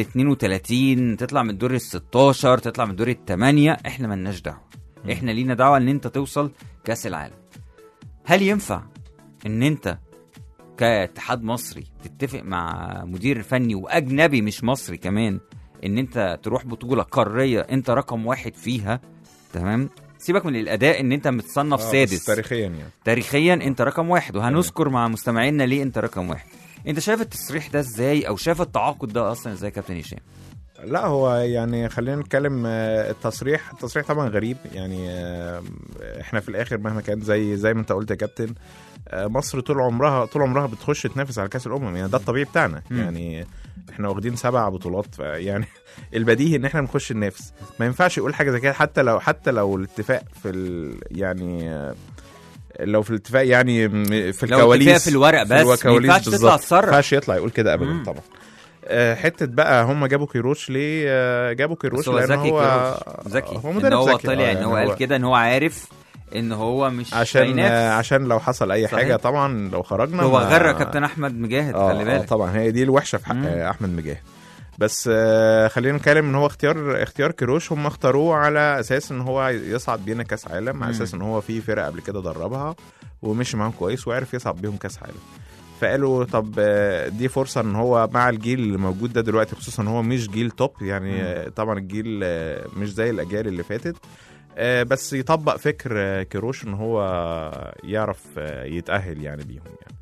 32 تطلع من الدور ال 16 تطلع من الدور الثمانية احنا ملناش دعوه احنا لينا دعوه ان انت توصل كاس العالم هل ينفع ان انت كاتحاد مصري تتفق مع مدير فني واجنبي مش مصري كمان ان انت تروح بطوله قاريه انت رقم واحد فيها تمام سيبك من الاداء ان انت متصنف آه، بس سادس تاريخيا يعني تاريخيا انت رقم واحد وهنذكر مع مستمعينا ليه انت رقم واحد انت شايف التصريح ده ازاي او شايف التعاقد ده اصلا ازاي يا كابتن هشام لا هو يعني خلينا نتكلم آه، التصريح التصريح طبعا غريب يعني آه، احنا في الاخر مهما كان زي زي ما انت قلت يا كابتن آه، مصر طول عمرها طول عمرها بتخش تنافس على كاس الامم يعني ده الطبيعي بتاعنا مم. يعني احنا واخدين سبع بطولات يعني البديهي ان احنا نخش ننافس ما ينفعش يقول حاجه زي كده حتى لو حتى لو الاتفاق في ال يعني آه، لو في الاتفاق يعني م- في لو الكواليس اتفاق في الورق بس، ما الكواليس ينفعش تطلع بالظبط. ما تصرح. ينفعش يطلع يقول كده ابدا مم. طبعا آه، حته بقى هم جابوا كيروش ليه آه، جابوا كيروش بس هو لان ذكي هو كيروش ذكي هو ان مدرب هو ذكي. طلع آه، ان يعني هو قال كده ان هو عارف ان هو مش عشان هينافس. آه، عشان لو حصل اي صحيح. حاجه طبعا لو خرجنا هو ما- غرق كابتن احمد مجاهد آه، خلي آه بالك طبعا هي دي الوحشه في حق مم. آه، احمد مجاهد بس آه، خلينا نتكلم ان هو اختيار اختيار كيروش هم اختاروه على اساس ان هو يصعد بينا كاس عالم مم. على اساس ان هو في فرق قبل كده دربها ومشي معاهم كويس وعرف يصعد بيهم كاس عالم فقالوا طب آه، دي فرصه ان هو مع الجيل اللي موجود ده دلوقتي خصوصا ان هو مش جيل توب يعني مم. آه، طبعا الجيل آه، مش زي الاجيال اللي فاتت آه، بس يطبق فكر آه، كيروش ان هو يعرف آه، يتاهل يعني بيهم يعني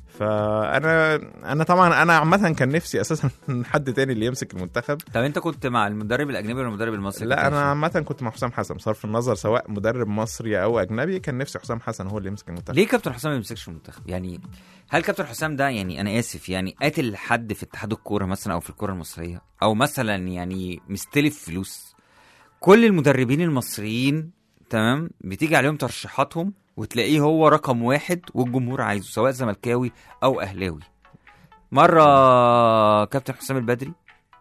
فانا انا طبعا انا عامه كان نفسي اساسا حد تاني اللي يمسك المنتخب طب انت كنت مع المدرب الاجنبي ولا المدرب المصري لا كابتن انا هشام؟ عامه كنت مع حسام حسن بصرف النظر سواء مدرب مصري او اجنبي كان نفسي حسام حسن هو اللي يمسك المنتخب ليه كابتن حسام ما يمسكش المنتخب يعني هل كابتن حسام ده يعني انا اسف يعني قاتل حد في اتحاد الكوره مثلا او في الكوره المصريه او مثلا يعني مستلف فلوس كل المدربين المصريين تمام بتيجي عليهم ترشيحاتهم وتلاقيه هو رقم واحد والجمهور عايزه سواء زملكاوي او اهلاوي مره كابتن حسام البدري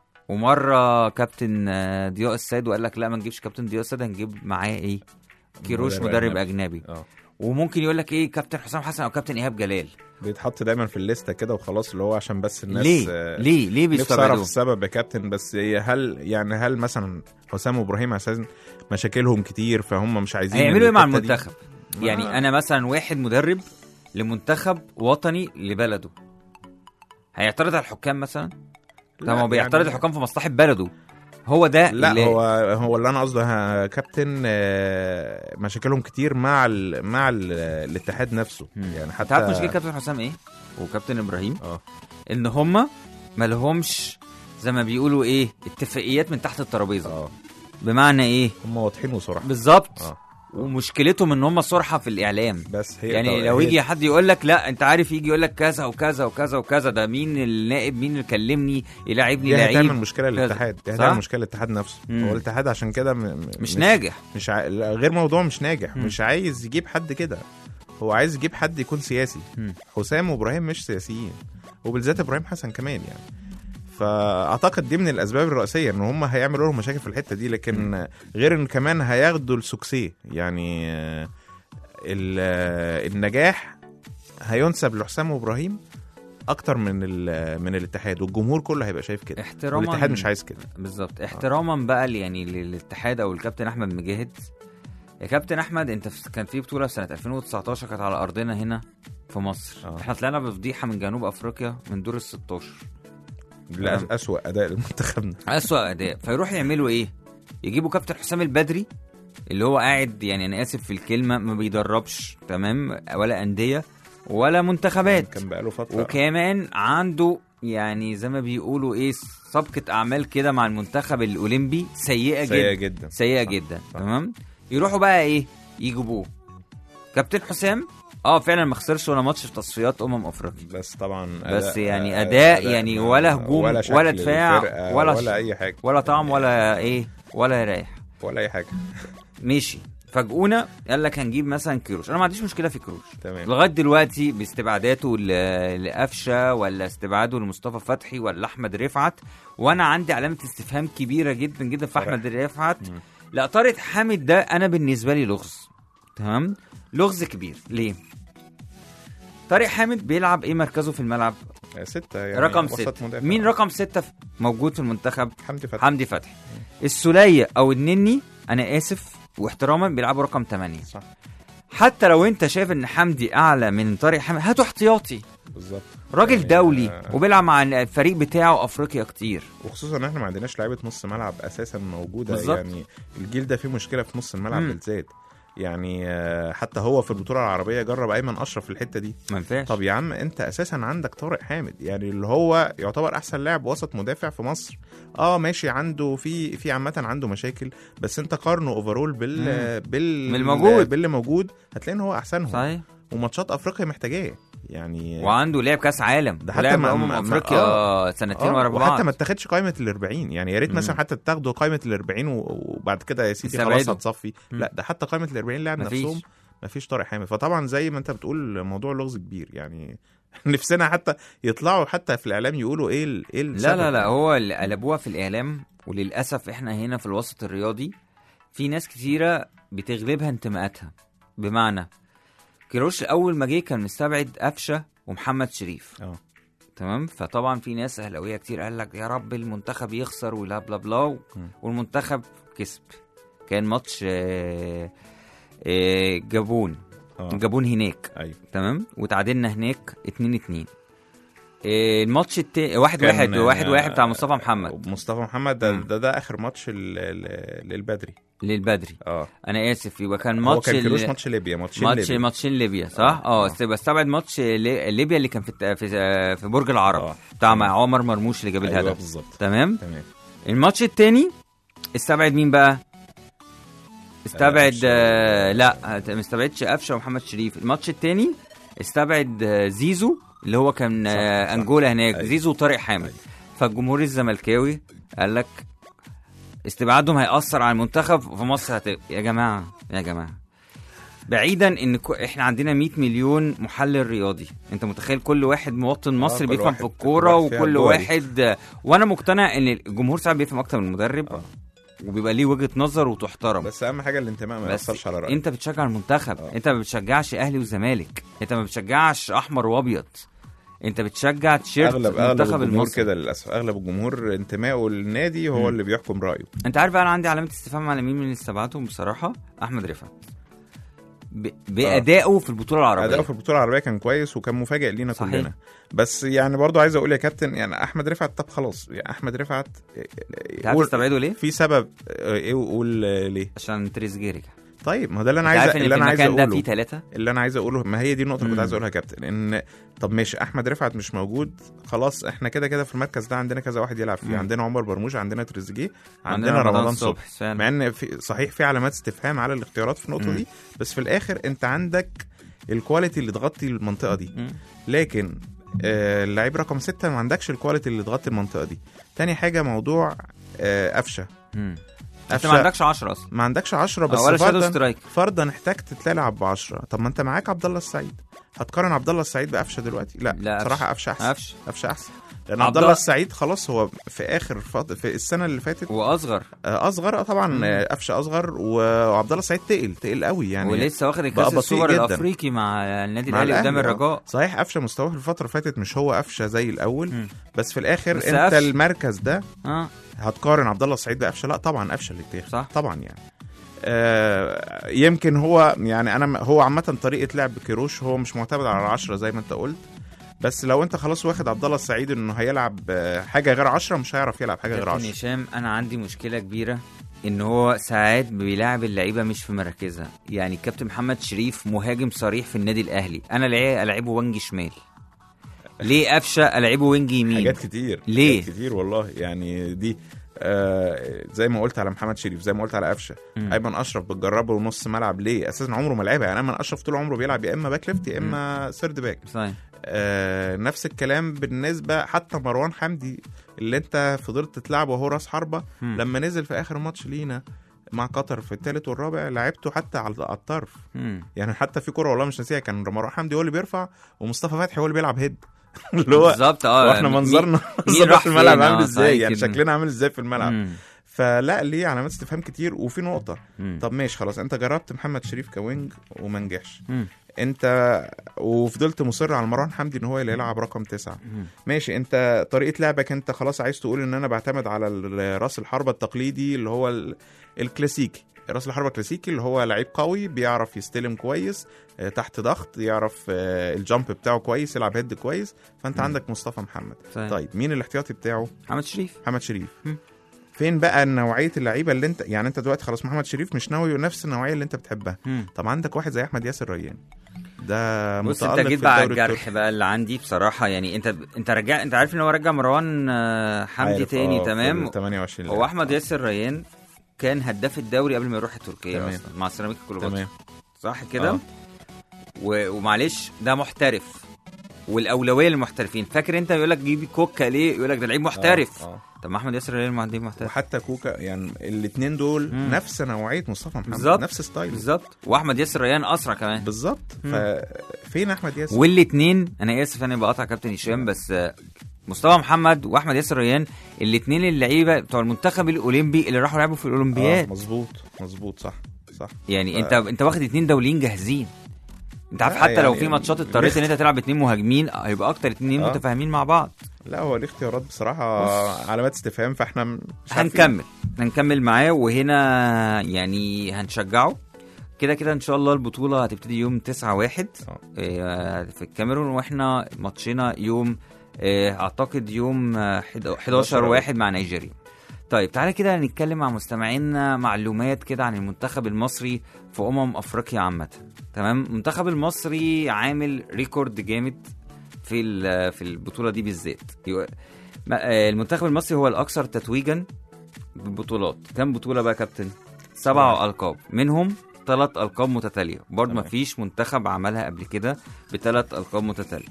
ومره كابتن آه، ضياء السيد وقال لك لا ما نجيبش كابتن ضياء السيد هنجيب معاه ايه كيروش مدرب مدرب أجنبي. اجنبي اه وممكن يقول لك ايه كابتن حسام حسن او كابتن ايهاب جلال بيتحط دايما في الليسته كده وخلاص اللي هو عشان بس الناس ليه آه، ليه ليه نفسي اعرف بيستبعدوا السبب يا كابتن بس هي هل يعني هل مثلا حسام وابراهيم اساسا مشاكلهم كتير فهم مش عايزين هيعملوا ايه مع الحتة دي؟ المنتخب يعني ما- انا مثلا واحد مدرب لمنتخب وطني لبلده هيعترض على الحكام مثلا طب لا، هو بيعترض يعني- الحكام في مصلحه بلده هو ده لا اللي هو هو اللي انا قصده ها- كابتن آه، مشاكلهم كتير مع ال مع ال الاتحاد نفسه مم. يعني انت عارف حتى مشكله كابتن حسام ايه وكابتن ابراهيم اه ان هما ما لهمش زي ما بيقولوا ايه اتفاقيات من تحت الترابيزه اه بمعنى ايه هم واضحين وصراحه بالظبط اه ومشكلتهم ان هم صرحه في الاعلام بس هي يعني طب- لو هي- يجي حد يقول لك لا انت عارف يجي يقول لك كذا وكذا وكذا وكذا ده مين النائب مين اللي كلمني يلاعبني دي هتعمل لعيب مشكله كذا. للاتحاد دي صح؟ هتعمل مشكله للاتحاد نفسه مم. هو الاتحاد عشان كده م... م- مش ناجح مش ع... لا، غير موضوع مش ناجح مم. مش عايز يجيب حد كده هو عايز يجيب حد يكون سياسي مم. حسام وابراهيم مش سياسيين وبالذات ابراهيم حسن كمان يعني فاعتقد دي من الاسباب الرئيسيه ان هم هيعملوا لهم مشاكل في الحته دي لكن غير ان كمان هياخدوا السوكسي يعني آه، ال- آه، النجاح هينسب لحسام وابراهيم اكتر من ال- من الاتحاد والجمهور كله هيبقى شايف كده احتراما والاتحاد مش عايز كده بالظبط احتراما بقى ل- يعني للاتحاد او الكابتن احمد مجاهد يا كابتن احمد انت في- كان في بطوله في سنه 2019 كانت على ارضنا هنا في مصر آه. احنا طلعنا بفضيحه من جنوب افريقيا من دور ال 16 لا اسوأ اداء لمنتخبنا اسوأ اداء فيروح يعملوا ايه يجيبوا كابتن حسام البدري اللي هو قاعد يعني انا اسف في الكلمه ما بيدربش تمام ولا انديه ولا منتخبات كان بقاله فتره وكمان عنده يعني زي ما بيقولوا ايه سابقه اعمال كده مع المنتخب الاولمبي سيئه سيئه جدا جدا سيئه صح، جدا صح. تمام يروحوا بقى ايه يجيبوه كابتن حسام اه فعلا ما خسرش ولا ماتش في تصفيات امم افريقيا بس طبعا بس يعني أداء يعني ولا هجوم ولا شكل دفاع الفرقة ولا ولا, ش- اي حاجه ولا طعم ولا ايه ولا رايح ولا اي حاجه ماشي فاجئونا قال لك هنجيب مثلا كيروش انا ما عنديش مشكله في كيروش تمام لغايه دلوقتي باستبعاداته ل- لقفشه ولا استبعاده لمصطفى فتحي ولا احمد رفعت وانا عندي علامه استفهام كبيره جدا جدا في طارق. احمد رفعت مم. لا طارق حامد ده انا بالنسبه لي لغز تمام لغز كبير ليه طارق حامد بيلعب ايه مركزه في الملعب ستة يعني رقم وسط ستة مدافع. مين رقم ستة في- موجود في المنتخب حمدي فتحي حمدي فتحي السولية او النني انا اسف واحتراما بيلعبوا رقم 8 صح حتى لو انت شايف ان حمدي اعلى من طارق حامد هاته احتياطي بالظبط راجل يعني، دولي آه. وبيلعب مع الفريق بتاعه افريقيا كتير وخصوصا ان احنا ما عندناش لعيبه نص ملعب اساسا موجوده بالظبط. يعني الجيل ده فيه مشكله في نص الملعب مم. بالذات يعني آه، حتى هو في البطوله العربيه جرب ايمن اشرف في الحته دي ما ينفعش طب يا عم انت اساسا عندك طارق حامد يعني اللي هو يعتبر احسن لاعب وسط مدافع في مصر اه ماشي عنده في في عامه عنده مشاكل بس انت قارنه اوفرول بال بال بالموجود. باللي موجود هتلاقي ان هو احسنهم صحيح وماتشات افريقيا محتاجاه يعني وعنده لعب كاس عالم ده حتى ولعب ما- امم ما- ما- افريقيا آه. سنتين آه، ورا وحتى ما بعض اتاخدش قائمه ال 40 يعني يا ريت مثلا مم. حتى تاخدوا قائمه ال 40 و- وبعد كده يا سيدي خلاص يستبعدوا. هتصفي مم. لا ده حتى قائمه ال 40 لاعب مفيش. نفسهم ما فيش طارق حامد فطبعا زي ما انت بتقول موضوع لغز كبير يعني نفسنا حتى يطلعوا حتى في الاعلام يقولوا ايه ال- ايه لا السبب لا لا هو اللي قلبوها في الاعلام وللاسف احنا هنا في الوسط الرياضي في ناس كتيره بتغلبها انتماءاتها بمعنى كيروش اول ما جه كان مستبعد قفشه ومحمد شريف اه تمام فطبعا في ناس اهلاويه كتير قال لك يا رب المنتخب يخسر ولا بلا بلا مم. والمنتخب كسب كان ماتش آه، آه، جابون اه جابون هناك ايوه تمام وتعادلنا هناك 2 2 الماتش التاني واحد كان، واحد واحد آه، واحد بتاع مصطفى محمد مصطفى محمد ده مم. ده, ده اخر ماتش ال- ال- للبدري للبدري اه انا اسف يبقى كان هو ماتش كان ال- كيروش ماتش ليبيا ماتشين ماتش ليبيا ماتشين ليبيا صح؟ آه، اه آه. است- بستبعد ماتش لي- ليبيا اللي كان في الت- في في برج العرب اه بتاع مع عمر مرموش اللي جاب ايوه الهدف بالظبط تمام تمام الماتش التاني استبعد مين بقى؟ استبعد قفشة. آه لا ما استبعدش قفشه ومحمد شريف الماتش التاني استبعد آه، زيزو اللي هو كان صح، آه صح. انجولا هناك أيوة. زيزو وطارق حامد أيوة. فالجمهور الزملكاوي قال لك استبعادهم هيأثر على المنتخب في مصر هت... يا جماعه يا جماعه بعيدا ان كو... احنا عندنا 100 مليون محلل رياضي انت متخيل كل واحد مواطن مصري كل بيفهم واحد- في كل الكوره واحد فيها وكل جوه دي. واحد وانا مقتنع ان الجمهور ساعات بيفهم اكتر من المدرب آه. وبيبقى ليه وجهه نظر وتحترم بس اهم حاجه الانتماء ما بس ياثرش على رايك انت بتشجع المنتخب آه. انت ما بتشجعش اهلي وزمالك انت ما بتشجعش احمر وابيض انت بتشجع تيشيرت اغلب اغلب المنتخب الجمهور المصري كده للاسف اغلب الجمهور انتمائه للنادي هو مم. اللي بيحكم رايه انت عارف بقى انا عندي علامه استفهام على مين من اللي استبعدهم بصراحه احمد رفعت ب... بادائه في البطوله العربيه اداؤه في البطوله العربيه كان كويس وكان مفاجئ لينا صحيح. كلنا بس يعني برضو عايز اقول يا كابتن يعني احمد رفعت طب خلاص يعني احمد رفعت انت عارف قول- تستبعده ليه؟ في سبب آه، ايه وقول آه، ليه عشان تريزيجيه رجع طيب ما هو ده اللي انا انت عايز عارف ان اللي في انا عايز المكان ده اقوله فيه ثلاثه اللي انا عايز اقوله ما هي دي النقطه اللي كنت مم. عايز اقولها يا كابتن ان طب ماشي احمد رفعت مش موجود خلاص احنا كده كده في المركز ده عندنا كذا واحد يلعب فيه مم. عندنا عمر مرموش عندنا تريزيجيه عندنا رمضان صبحي فعلا. مع ان في صحيح في علامات استفهام على الاختيارات في النقطه مم. دي بس في الاخر انت عندك الكواليتي اللي تغطي المنطقه دي مم. لكن آه، اللعيب رقم ستة ما عندكش الكواليتي اللي تغطي المنطقه دي تاني حاجه موضوع آه، قفشه مم. انت ما عندكش 10 اصلا ما عندكش 10 بس ولا شادو فرضا سترايك فرضا احتجت تلعب ب 10 طب ما انت معاك عبد الله السعيد هتقارن عبد الله السعيد بقفشه دلوقتي لا, لا، بصراحه قفشه احسن قفش قفشه احسن لان عبد عبد الله الله- السعيد خلاص هو في اخر فط... في السنه اللي فاتت واصغر آه، اصغر آه، طبعا مم. آه، قفشه اصغر و- وعبد الله السعيد تقل تقل قوي يعني ولسه واخد بقى الكاس بطيء السوبر جداً. الافريقي مع النادي مع الاهلي قدام الأهلي، آه. الرجاء صحيح قفشه مستواه في الفتره اللي فاتت مش هو قفشه زي الاول مم. بس في الاخر بس انت قفشة. المركز ده اه هتقارن عبد الله السعيد بقفشه لا طبعا قفشه اللي يتاخد صح. طبعا يعني آه يمكن هو يعني انا هو عامه طريقه لعب كيروش هو مش معتمد على العشرة زي ما انت قلت بس لو انت خلاص واخد عبد الله السعيد انه هيلعب آه، حاجه غير عشرة مش هيعرف يلعب حاجه غير كابتن عشرة هشام انا عندي مشكله كبيره ان هو ساعات بيلاعب اللعيبه مش في مراكزها يعني كابتن محمد شريف مهاجم صريح في النادي الاهلي انا لعي- العبه وينج شمال ليه قفشه العبه وينج يمين حاجات كتير ليه؟ حاجات كتير والله يعني دي آه زي ما قلت على محمد شريف زي ما قلت على قفشه مم. ايمن اشرف بتجربه نص ملعب ليه اساسا عمره ما لعبها يعني ايمن اشرف طول عمره بيلعب يا اما باك ليفت يا اما سيرد باك صحيح آه نفس الكلام بالنسبه حتى مروان حمدي اللي انت فضلت تلعبه وهو راس حربه مم. لما نزل في اخر ماتش لينا مع قطر في الثالث والرابع لعبته حتى على على الطرف مم. يعني حتى في كوره والله مش ناسيها كان مروان حمدي هو اللي بيرفع ومصطفى فتحي هو اللي بيلعب هيد اللي هو بالظبط اه واحنا مين- منظرنا مين منظرنا راح في الملعب فين؟ عامل آه، ازاي صحيح يعني كده. شكلنا عامل ازاي في الملعب مم. فلا ليه علامات استفهام كتير وفي نقطه مم. طب ماشي خلاص انت جربت محمد شريف كوينج وما نجحش مم. انت وفضلت مصر على مروان حمدي ان هو اللي يلعب رقم تسعة مم. ماشي انت طريقه لعبك انت خلاص عايز تقول ان انا بعتمد على ال- راس الحربه التقليدي اللي هو ال- الكلاسيكي راس الحربه الكلاسيكي اللي هو لعيب قوي بيعرف يستلم كويس آه، تحت ضغط يعرف آه، الجامب بتاعه كويس يلعب هيد كويس فانت مم. عندك مصطفى محمد صحيح. طيب مين الاحتياطي بتاعه محمد شريف محمد شريف مم. فين بقى نوعيه اللعيبه اللي انت يعني انت دلوقتي خلاص محمد شريف مش ناوي نفس النوعيه اللي انت بتحبها مم. طب عندك واحد زي احمد ياسر ريان ده بص انت متألق جيت في بقى على الدوري الجرح التركي. بقى اللي عندي بصراحه يعني انت انت رجع انت عارف ان هو رجع مروان آه، حمدي عارف، تاني آه، في تمام ال 28 هو لاعب. احمد ياسر ريان كان هداف الدوري قبل ما يروح تركيا تمام. اصلا مع سيراميكا كليوباترا تمام صح كده آه. و... ومعلش ده محترف والاولويه للمحترفين فاكر انت يقول لك جيب كوكا ليه يقول لك ده لعيب محترف آه، آه. طب ما احمد ياسر ريان ما عندي محترف وحتى كوكا يعني الاثنين دول مم. نفس نوعيه مصطفى محمد بالظبط. نفس ستايل بالظبط واحمد ياسر ريان اسرع كمان بالظبط مم. ففين احمد ياسر والاثنين انا اسف انا بقطع كابتن هشام بس آه، مصطفى محمد واحمد ياسر ريان الاثنين اللعيبه بتوع المنتخب الاولمبي اللي راحوا لعبوا في آه الاولمبياد مظبوط مظبوط صح صح يعني ف- انت انت واخد اتنين دوليين جاهزين انت عارف لا، حتى لو يعني في ماتشات اضطريت ان انت تلعب اتنين مهاجمين هيبقى اكتر اتنين آه. متفاهمين مع بعض لا هو ليه اختيارات بصراحه علامات استفهام فاحنا مش عارفين. هنكمل هنكمل معاه وهنا يعني هنشجعه كده كده ان شاء الله البطوله هتبتدي يوم 9 واحد آه. آه، في الكاميرون واحنا ماتشنا يوم آه، اعتقد يوم آه، حد- 11 واحد مع نيجيريا طيب تعالى كده نتكلم مع مستمعينا معلومات كده عن المنتخب المصري في امم افريقيا عامه تمام المنتخب المصري عامل ريكورد جامد في ال- في البطوله دي بالذات يو- ما- آه، المنتخب المصري هو الاكثر تتويجا بالبطولات كم بطوله بقى يا كابتن سبع القاب منهم ثلاث القاب متتاليه برضه ما تمام. فيش منتخب عملها قبل كده بثلاث القاب متتاليه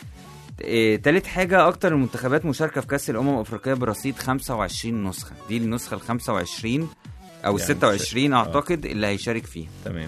إيه، تالت حاجة أكتر المنتخبات مشاركة في كأس الأمم الأفريقية برصيد 25 نسخة دي النسخة ال 25 أو ال يعني 26 آه. أعتقد اللي هيشارك فيها تمام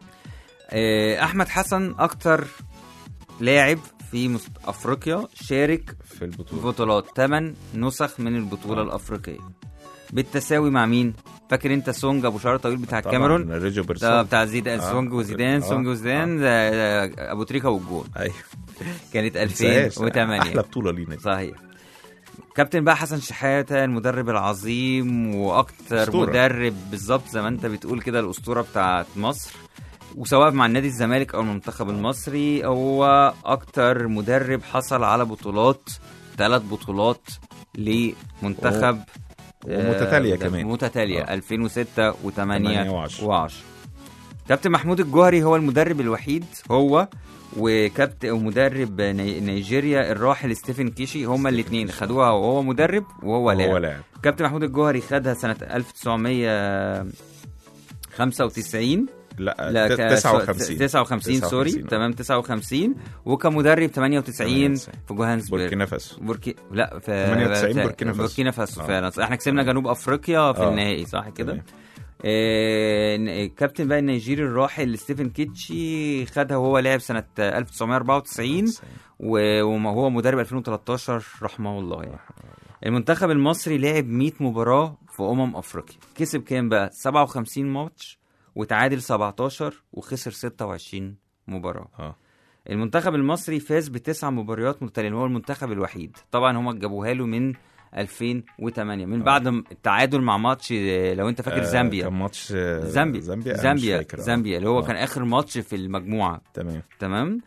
إيه، أحمد حسن أكتر لاعب في مست- أفريقيا شارك في في البطوله بطولات 8 نسخ من البطولة آه. الأفريقية بالتساوي مع مين؟ فاكر أنت سونج أبو شعر طويل بتاع طبعاً الكاميرون؟ ريجو ده بيرسون بتاع زيدان آه. سونج وزيدان آه. سونج وزيدان ده- ده أبو تريكة والجون ايوه كانت متنساهاش. 2008 احلى بطوله لينا دي. صحيح كابتن بقى حسن شحاته المدرب العظيم واكتر أسطورة. مدرب بالظبط زي ما انت بتقول كده الاسطوره بتاعت مصر وسواء مع النادي الزمالك او المنتخب المصري هو اكتر مدرب حصل على بطولات ثلاث بطولات لمنتخب ومتتالية آه، كمان. متتاليه آه. 2006 و8 تمانية وعشرة. و10 كابتن محمود الجوهري هو المدرب الوحيد هو وكابتن ومدرب ني- نيجيريا الراحل ستيفن كيشي هما الاثنين خدوها وهو مدرب وهو هو لاعب لاعب كابتن محمود الجوهري خدها سنة 1995 لا, لا ت- ك- 59 59 سوري 59. تمام 59 وكمدرب 98 في 98. جوهانسبرج بوركينا فاسو بوركي لا في 98 في- بوركينا فاسو. بوركينا فاسو آه. فعلا احنا كسبنا جنوب افريقيا في آه. النهائي صح كده تمام. آه، ن- كابتن بقى النيجيري الراحل ستيفن كيتشي خدها وهو لاعب سنه 1994 و- وهو مدرب 2013 رحمه الله يعني المنتخب المصري لعب 100 مباراه في امم افريقيا كسب كام بقى 57 ماتش وتعادل 17 وخسر 26 مباراه اه المنتخب المصري فاز بتسع مباريات متتاليه هو المنتخب الوحيد طبعا هم جابوها له من 2008 من بعد م- التعادل مع ماتش آه، لو انت فاكر آه، زامبيا كان ماتش آه، زامبيا زامبيا أنا مش زامبيا فاكر، آه. زامبيا اللي هو آه. كان اخر ماتش في المجموعه تمام تمام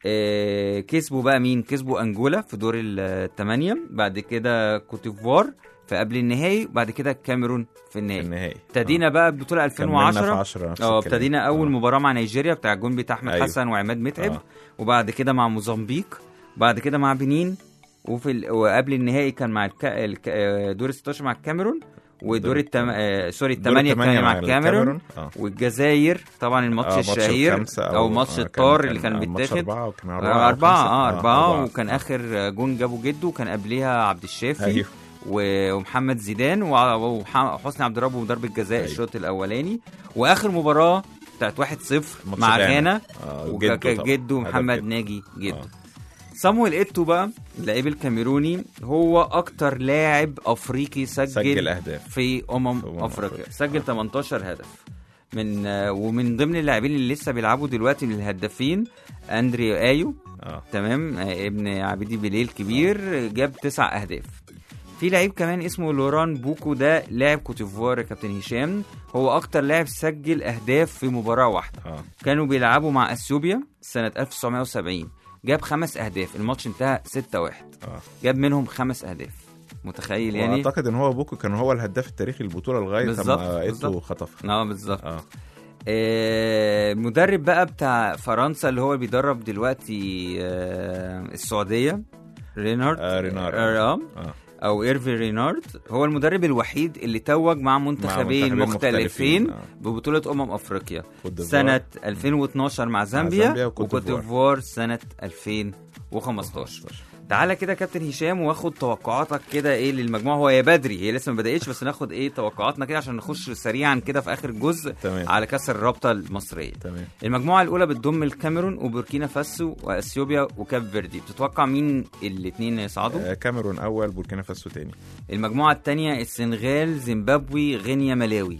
آه كسبوا بقى مين كسبوا انجولا في دور الثمانيه بعد كده كوتيفوار في قبل النهائي وبعد كده الكاميرون في في النهائي النهائي ابتدينا بقى ببطوله كملنا في 2010 10 نفس اه الكلام. ابتدينا اول آه. مباراه مع نيجيريا بتاع الجون بتاع احمد أيوة. حسن وعماد متعب آه. وبعد كده مع موزمبيق وبعد كده مع بنين وفي ال... وقبل النهائي كان مع الك... الك... آه، دور 16 مع الكاميرون ودور دور التم... آه سوري دور الثمانيه الثمانية كان مع الكاميرون اه والجزائر طبعا الماتش آه، ماتش الشهير الخمسة او ماتش آه، الطار اللي كان آه، ماتش بيتاخد أربعة وكان آه، أربعة أربعة خمسة. اه أربعة أربعة. وكان آخر جون جابه جده وكان قبليها عبد الشافي أيوه و- ومحمد زيدان وع- وحسني عبد الرب وضربة جزاء أيوه. الشوط الأولاني وآخر مباراة بتاعت 1-0 ماتش مع غانا. غانا آه، وك- جده كان طبعاً. جده هدف محمد جده. ناجي جده آه. صامويل ايتو بقى اللعيب الكاميروني هو اكتر لاعب افريقي سجل, سجل أهداف في امم في أمم افريقيا أفريقيا. سجل 18 هدف من آه، ومن ضمن اللاعبين اللي لسه بيلعبوا دلوقتي من الهدافين اندري ايو اه تمام آه، ابن عبيدي بليل كبير جاب تسع اهداف في لعيب كمان اسمه لوران بوكو ده لاعب كوتيفوار يا كابتن هشام هو اكتر لاعب سجل اهداف في مباراه واحده اه كانوا بيلعبوا مع اثيوبيا سنه 1970 جاب خمس اهداف الماتش انتهى 6-1 اه جاب منهم خمس اهداف متخيل يعني واعتقد ان هو بوكو كان هو الهداف التاريخي للبطوله لغايه بالظبط، ما ايتو بالظبط. خطفها اه بالظبط اه آه، مدرب بقى بتاع فرنسا اللي هو بيدرب دلوقتي آه، السعوديه رينارد آه، رينارد. اه اه او ايرفي رينارد هو المدرب الوحيد اللي توج مع منتخبين منتخبين مختلفين مختلفين، آه. ببطوله امم افريقيا كوت ديفوار. سنه 2012 مع زامبيا زامبيا وكوت وكوت ديفوار. ديفوار سنه 2015 تعالى كده يا كابتن هشام واخد توقعاتك كده ايه للمجموعه هو يا بدري هي لسه ما بداتش بس ناخد ايه توقعاتنا كده عشان نخش سريعا كده في اخر جزء تمام على كاس الرابطه المصريه تمام المجموعه الاولى بتضم الكاميرون وبوركينا فاسو واثيوبيا وكاب فيردي بتتوقع مين الاثنين يصعدوا آه كاميرون اول بوركينا فاسو تاني المجموعه الثانيه السنغال زيمبابوي غينيا ملاوي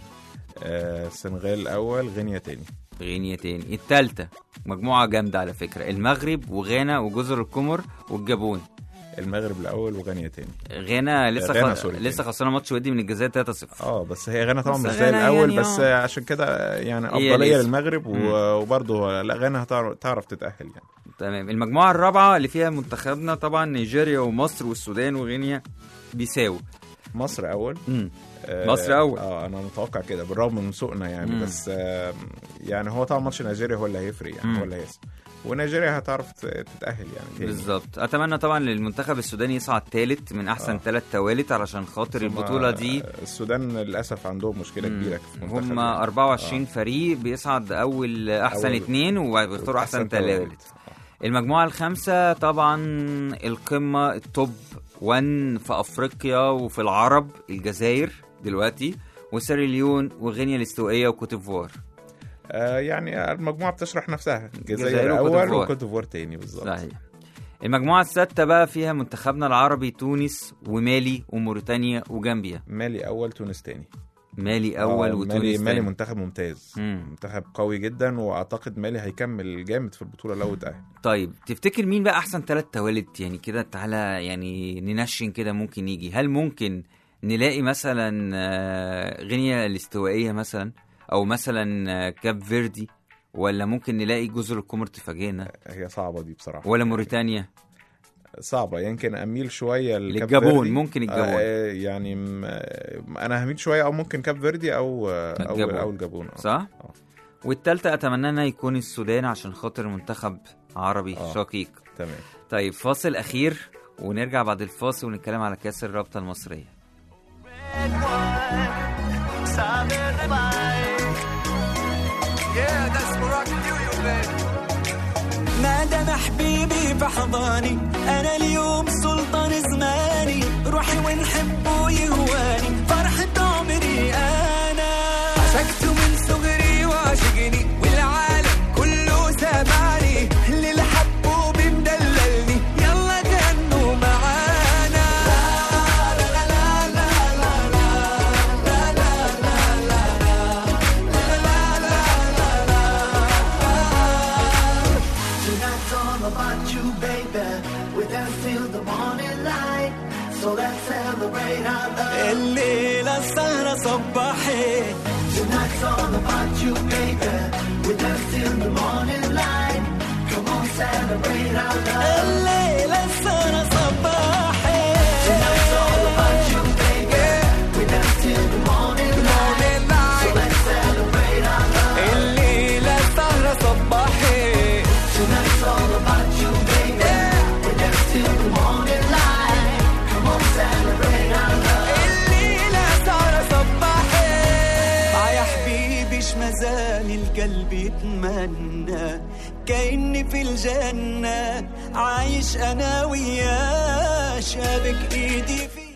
آه السنغال اول غينيا تاني غينيا تاني الثالثه مجموعه جامده على فكره المغرب وغانا وجزر القمر والجابون المغرب الاول وغينيا تاني غانا لسه غانا، خ... سوري، لسه خسرانه ماتش ودي من الجزائر 3-0 اه بس هي غانا طبعا بس مش زي غانا الاول يعني بس آه. عشان كده يعني هي افضليه لسه. للمغرب مم. و- وبرضه لا غانا هتعرف تعرف تتاهل يعني تمام المجموعه الرابعه اللي فيها منتخبنا طبعا نيجيريا ومصر والسودان وغينيا بيساو مصر اول مم. آه، مصر أول. اه انا متوقع كده بالرغم من سوقنا يعني مم. بس آه يعني هو طبعا ماتش نيجيريا هو اللي هيفرق يعني مم. هو اللي هيكسب ونيجيريا هتعرف ت- تتاهل يعني تاني. بالظبط اتمنى طبعا للمنتخب السوداني يصعد ثالث من احسن آه. ثلاث توالت علشان خاطر ثم، البطوله دي آه، السودان للاسف عندهم مشكله مم. كبيره في المنتخب هم يعني. 24 فريق بيصعد اول احسن أول- اثنين وبيختاروا احسن ثلاث توالت. المجموعه الخامسه طبعا القمه التوب 1 في افريقيا وفي العرب الجزائر دلوقتي وسيراليون وغينيا الاستوائيه وكوتيفوار آه يعني المجموعه بتشرح نفسها الجزائر الجزائر وكوت اول ديفوار. وكوت ديفوار تاني بالظبط صحيح المجموعه السادسه بقى فيها منتخبنا العربي تونس ومالي وموريتانيا وجامبيا مالي اول تونس تاني مالي اول آه، وتونس مالي مالي تاني. منتخب ممتاز مم. منتخب قوي جدا واعتقد مالي هيكمل جامد في البطوله لو اتاهل طيب تفتكر مين بقى احسن ثلاث توالد يعني كده تعالى يعني ننشن كده ممكن يجي هل ممكن نلاقي مثلا آه، غينيا الاستوائيه مثلا او مثلا آه، كاب فيردي ولا ممكن نلاقي جزر القمر تفاجئنا هي صعبه دي بصراحه ولا موريتانيا صعبه يمكن اميل شويه لكاب للجابون، فيردي. ممكن الجابون. آه يعني م- آه، انا هميل شويه او ممكن كاب فيردي او آه، او الجابون. او الجابون آه. صح والتالتة اتمنى انها يكون السودان عشان خاطر منتخب عربي آه. شقيق تمام طيب فاصل اخير ونرجع بعد الفاصل ونتكلم على كاس الرابطة المصرية ما دام حبيبي في حضاني انا اليوم سلطان زماني روحي ونحبه يهواني فرحة عمري انا عشقته من صغري وعشقني والعالم كله سامعني اللي الحبه بمدللني يلا غنوا معانا لا لا لا لا لا لا لا لا لا لا Tonight's all about you, baby. We're dancing till the morning light. So let's celebrate our love. الليلة السهرة صباحي Tonight's all about you, baby. We're dancing till the morning light. Come on, celebrate our love. الليلة السهرة صباحي Tonight's all about you, baby. We're dancing till the morning light. So let's celebrate our love. الليلة السهرة صباحي Tonight's all about you, baby. We're dancing till the morning light. Come on, celebrate our love. الليلة السهرة صباحي آه يا حبيبي ايش مازال القلب يتمنى كأني في الجنة عايش أنا وياه شابك إيدي في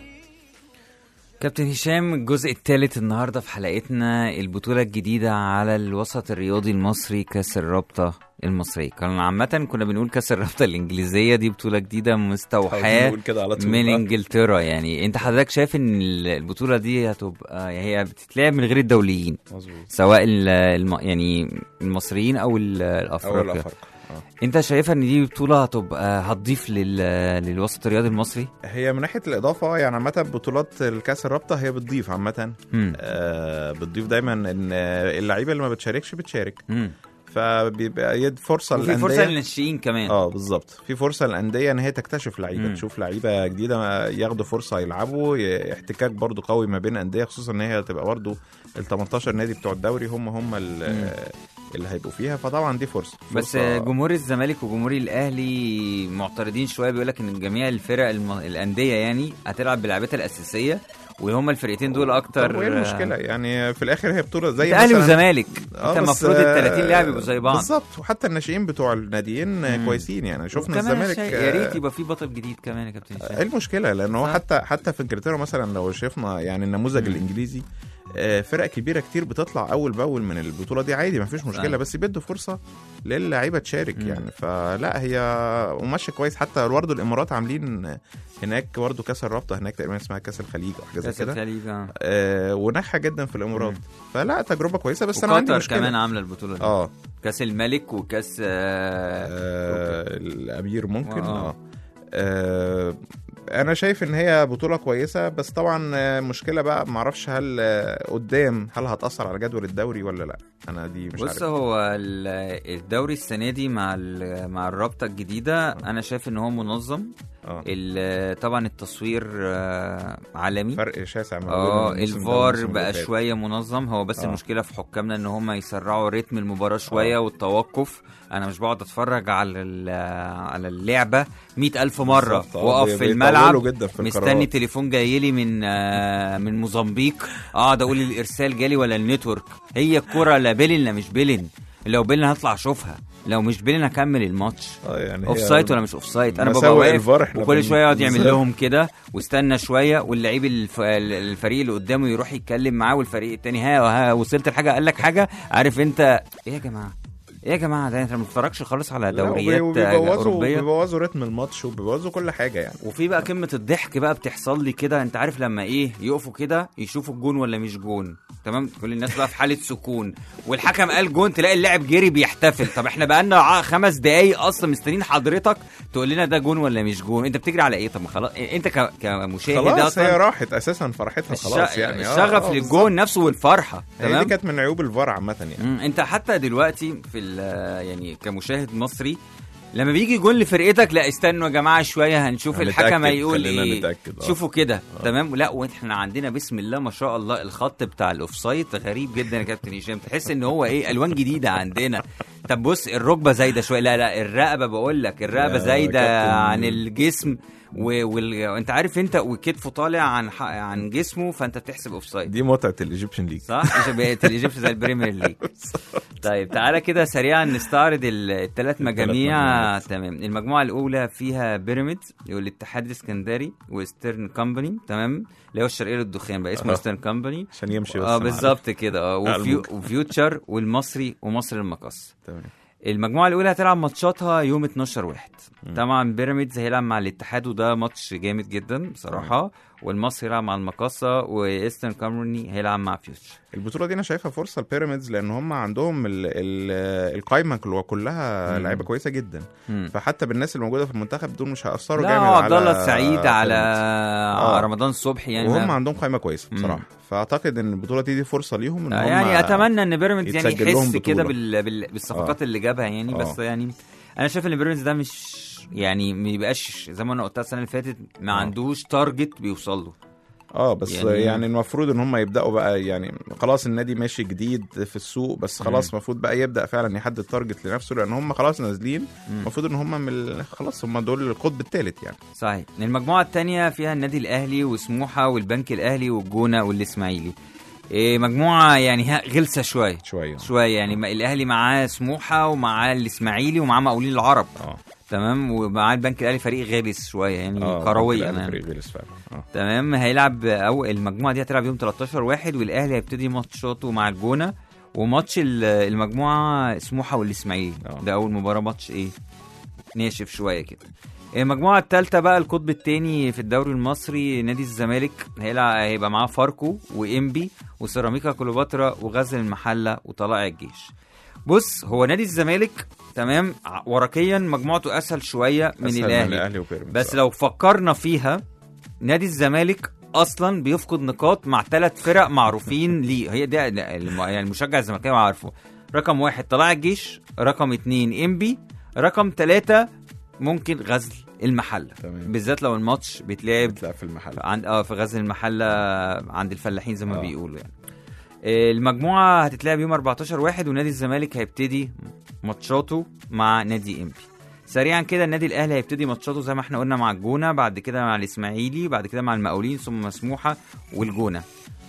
كابتن هشام الجزء الثالث النهارده في حلقتنا البطولة الجديدة على الوسط الرياضي المصري كأس الرابطة المصرية كان عامة كنا بنقول كأس الرابطة الإنجليزية دي بطولة جديدة مستوحاة نقول كده على طول من آه. انجلترا يعني انت حضرتك شايف ان البطولة دي هتبقى يعني هي بتتلعب من غير الدوليين مظبوط سواء ال- الم... يعني المصريين او ال- اول الافارقه افريقيا آه. انت شايفه ان دي بطوله هتبقى هتضيف لل... للوسط الرياضي المصري هي من ناحيه الاضافه يعني عامه بطولات الكاس الرابطه هي بتضيف عامه مم. آه بتضيف دايما ان اللعيبه اللي ما بتشاركش بتشارك مم. فبيبقى يد فرصه وفي فرصه للانديه للناشئين كمان اه بالظبط في فرصه للانديه ان هي تكتشف لعيبه مم. تشوف لعيبه جديده ياخدوا فرصه يلعبوا ي- احتكاك برضو قوي ما بين انديه خصوصا ان هي تبقى برضو ال 18 نادي بتوع الدوري هم هم ال- اللي هيبقوا فيها فطبعا دي فرصه, بس فرصة جمهور الزمالك وجمهور الاهلي معترضين شويه بيقول لك ان جميع الفرق الم... الانديه يعني هتلعب بلعبتها الاساسيه وهما الفرقتين دول اكتر طب وايه المشكله يعني في الاخر هي بطوله زي انت اهلي مثلاً- وزمالك آه، انت بس، المفروض ال آه، 30 لاعب يبقوا زي بعض بالظبط وحتى الناشئين بتوع الناديين آه، مم. كويسين يعني شفنا وكمان الزمالك شيء- يا ريت آه، يبقى في بطل جديد كمان يا كابتن هشام ايه المشكله لان هو صح. حتى حتى في انجلترا مثلا لو شفنا يعني النموذج مم. الانجليزي آه، فرق كبيره كتير بتطلع اول باول من البطوله دي عادي ما فيش مشكله فعلا. بس بيدوا فرصه للعيبه تشارك مم. يعني فلا هي وماشيه كويس حتى برضه الامارات عاملين هناك برضه كاس الرابطه هناك تقريبا اسمها كاس الخليج او حاجه زي كاس كده الخليج آه. آه، وناجحه جدا في الامارات مم. فلا تجربه كويسه بس انا عندي وقطر مشكله كمان عامله البطوله دي اه كاس الملك وكاس آه آه، الامير ممكن آه. اه آه، انا شايف ان هي بطوله كويسه بس طبعا آه، مشكله بقى معرفش هل آه، قدام هل هتاثر على جدول الدوري ولا لا انا دي مش بص عارف هو ال- الدوري السنه دي مع ال- مع الرابطه الجديده انا شايف ان هو منظم اه ال- طبعا التصوير آه، عالمي فرق شاسع ما بين اه الموسم ده الفار والموسم اللي بقى فات. شويه منظم هو بس آه. المشكله في حكامنا ان هم يسرعوا رتم المباراه شويه آه. والتوقف انا مش بقعد اتفرج على ال- على اللعبه مئة ألف مرة بالظبط، آه، واقف بي- في بيطولوا الملعب جدا في مستني القرارات. تليفون جاي لي من آه، من موزمبيق اقعد اقول الارسال جالي ولا النتورك هي الكرة لا بيلن لا مش بيلن لو بيلن هطلع اشوفها لو مش بيلن هكمل الماتش اه يعني هي اوف سايد ولا مش اوف سايد انا ببقى مساوئ واقف الفار إحنا وكل بن- شويه يقعد يعمل بالظبط. لهم كده واستنى شويه واللعيب الف... الفريق اللي قدامه يروح يتكلم معاه والفريق التاني ها, ها وصلت لحاجه قال لك حاجه عارف انت ايه يا جماعه ايه يا جماعه ده انت ما بتتفرجش خالص على لا، وبي- دوريات وبيبوظوا اوروبيه بيبوظوا رتم الماتش وبيبوظوا كل حاجه يعني وفي بقى قمه الضحك بقى بتحصل لي كده انت عارف لما ايه يقفوا كده يشوفوا الجون ولا مش جون تمام كل الناس بقى في حاله سكون والحكم قال جون تلاقي اللاعب جري بيحتفل طب احنا بقى لنا خمس دقايق اصلا مستنيين حضرتك تقول لنا ده جون ولا مش جون انت بتجري على ايه طب ما خلاص انت ك- كمشاهد خلاص اصلا هي راحت اساسا فرحتها الش- خلاص يعني آه، الشغف آه، للجون نفسه والفرحه هي دي تمام كانت من عيوب الفار عامه يعني مم، انت حتى دلوقتي في ال- يعني كمشاهد مصري لما بيجي جول لفرقتك لا استنوا يا جماعه شويه هنشوف هنتأكد، الحكم هيقول خلينا ايه نتأكد، آه. شوفوا كده تمام لا واحنا عندنا بسم الله ما شاء الله الخط بتاع الاوفسايد غريب جدا يا كابتن هشام تحس ان هو ايه الوان جديده عندنا طب بص الركبه زايده شويه لا لا الرقبه بقول لك الرقبه يا زايده كابتن. عن الجسم و... وال... انت عارف انت وكتفه طالع عن ح... عن جسمه فانت بتحسب اوفسايد دي متعه الايجيبشن ليج صح بقت الايجيبت زي البريمير ليج طيب تعالى كده سريعا نستعرض الثلاث مجاميع مجموعات. تمام المجموعه الاولى فيها بيراميدز والاتحاد الاسكندري وستيرن كومباني تمام اللي هو الشرقيه للدخان بقى اسمه آه. ستيرن كومباني عشان يمشي بس اه معانا. بالظبط كده اه وفيو... الممكن. وفيوتشر والمصري ومصر المقص تمام المجموعه الاولى هتلعب ماتشاتها يوم 12 واحد طبعا بيراميدز هيلعب مع الاتحاد وده ماتش جامد جدا بصراحه والمصري هيلعب مع المقاصه وايسترن كومباني هيلعب مع فيوتشر البطوله دي انا شايفها فرصه لبيراميدز لان هم عندهم ال ال القايمه كلها- كلها مم. لعيبه كويسه جدا مم. فحتى بالناس اللي موجوده في المنتخب دول مش هيأثروا لا جامد هو على عبد الله السعيد على بيراميدز. على آه. رمضان صبحي يعني وهم ما- عندهم قايمه كويسه مم. بصراحه فاعتقد ان البطوله دي دي فرصه ليهم ان هم يعني اتمنى ان بيراميدز يعني يتسجل لهم يحس كده بطولة. بال... بال... بالصفقات اللي جابها يعني آه. بس يعني انا شايف ان بيراميدز ده مش يعني ما يبقاش زي ما انا قلتها السنه اللي فاتت ما آه. عندوش تارجت بيوصل له اه بس يعني- يعني, يعني المفروض ان هم يبداوا بقى يعني خلاص النادي ماشي جديد في السوق بس خلاص المفروض بقى يبدا فعلا يحدد تارجت لنفسه لان هم خلاص نازلين المفروض ان هم من ال- خلاص هم دول القطب الثالث يعني صحيح المجموعه الثانيه فيها النادي الاهلي وسموحه والبنك الاهلي والجونه والاسماعيلي إيه مجموعه يعني ها- غلسه شويه شويه شويه يعني ما- الاهلي معاه سموحه ومعاه الاسماعيلي ومعاه مقاولين العرب اه تمام ومعاه البنك الاهلي فريق غلس شويه يعني اه كرويا يعني يعني. فريق غلس فعلا اه تمام هيلعب او المجموعه دي هتلعب يوم 13 واحد والاهلي هيبتدي ماتشاته مع الجونه وماتش ال- المجموعه سموحه والاسماعيلي آه. ده اول مباراه ماتش ايه ناشف شويه كده المجموعه الثالثه بقى القطب الثاني في الدوري المصري نادي الزمالك هيلعب هيبقى معاه فاركو وانبي وسيراميكا كليوباترا وغزل المحله وطلائع الجيش بص هو نادي الزمالك تمام ع- ورقيا مجموعته اسهل شويه من أسهل الاهلي الاهلي وبيراميدز بس آه. لو فكرنا فيها نادي الزمالك اصلا بيفقد نقاط مع ثلاث فرق معروفين ليه هي ده ده الم- يعني المشجع الزملكاوي عارفه رقم واحد طلائع الجيش رقم اتنين انبي رقم ثلاثة ممكن غزل المحلة تمام. بالذات لو الماتش بيتلعب بتلعب في المحل عند اه في غزل المحله عند الفلاحين زي ما آه. بيقولوا يعني آه، المجموعه هتتلعب يوم 14 واحد ونادي الزمالك هيبتدي ماتشاته مع نادي انبي سريعا كده النادي الاهلي هيبتدي ماتشاته زي ما احنا قلنا مع الجونه بعد كده مع الاسماعيلي بعد كده مع المقاولين ثم سموحه والجونه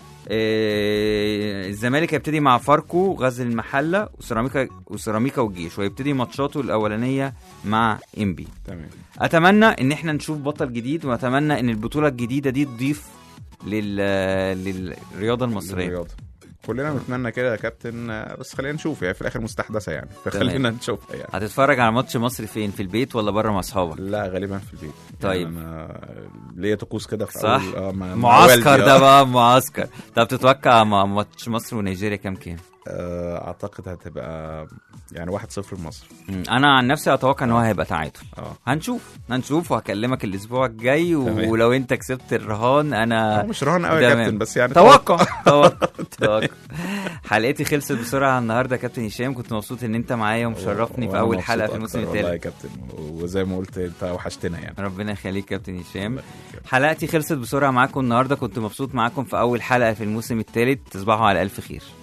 آه، الزمالك هيبتدي مع فاركو غزل المحله وسيراميكا وسيراميكا والجيش وهيبتدي ماتشاته الاولانيه مع انبي تمام اتمنى ان احنا نشوف بطل جديد واتمنى ان البطوله الجديده دي تضيف لل... للرياضه المصريه الرياضة. كلنا بنتمنى كده يا كابتن آه، بس خلينا نشوف هي في الاخر مستحدثه يعني فخلينا نشوفها يعني هتتفرج على ماتش مصر فين في البيت ولا بره مع اصحابك لا غالبا في البيت طيب. يعني انا ليا طقوس كده في صح. أول آه مع- مع معسكر والدي، ده آه. بقى معسكر طب تتوقع مع ماتش مصر ونيجيريا كام كام آه، اعتقد هتبقى يعني 1-0 لمصر مم، انا عن نفسي اتوقع ان هو هيبقى تعادل اه هنشوف هنشوف وهكلمك الاسبوع الجاي تمام. ولو انت كسبت الرهان هو انا مش رهان قوي يا تمام. كابتن بس يعني توقع توقع توقع حلقتي خلصت بسرعه النهارده يا كابتن هشام كنت مبسوط ان انت معايا ومشرفني في وأنا اول مبسوط حلقه في أكتر الموسم والله يا الثالث كابتن وزي ما قلت انت وحشتنا يعني ربنا يخليك كابتن هشام حلقتي خلصت بسرعه معاكم النهارده كنت مبسوط معاكم في اول حلقه في الموسم الثالث تصبحوا على الف خير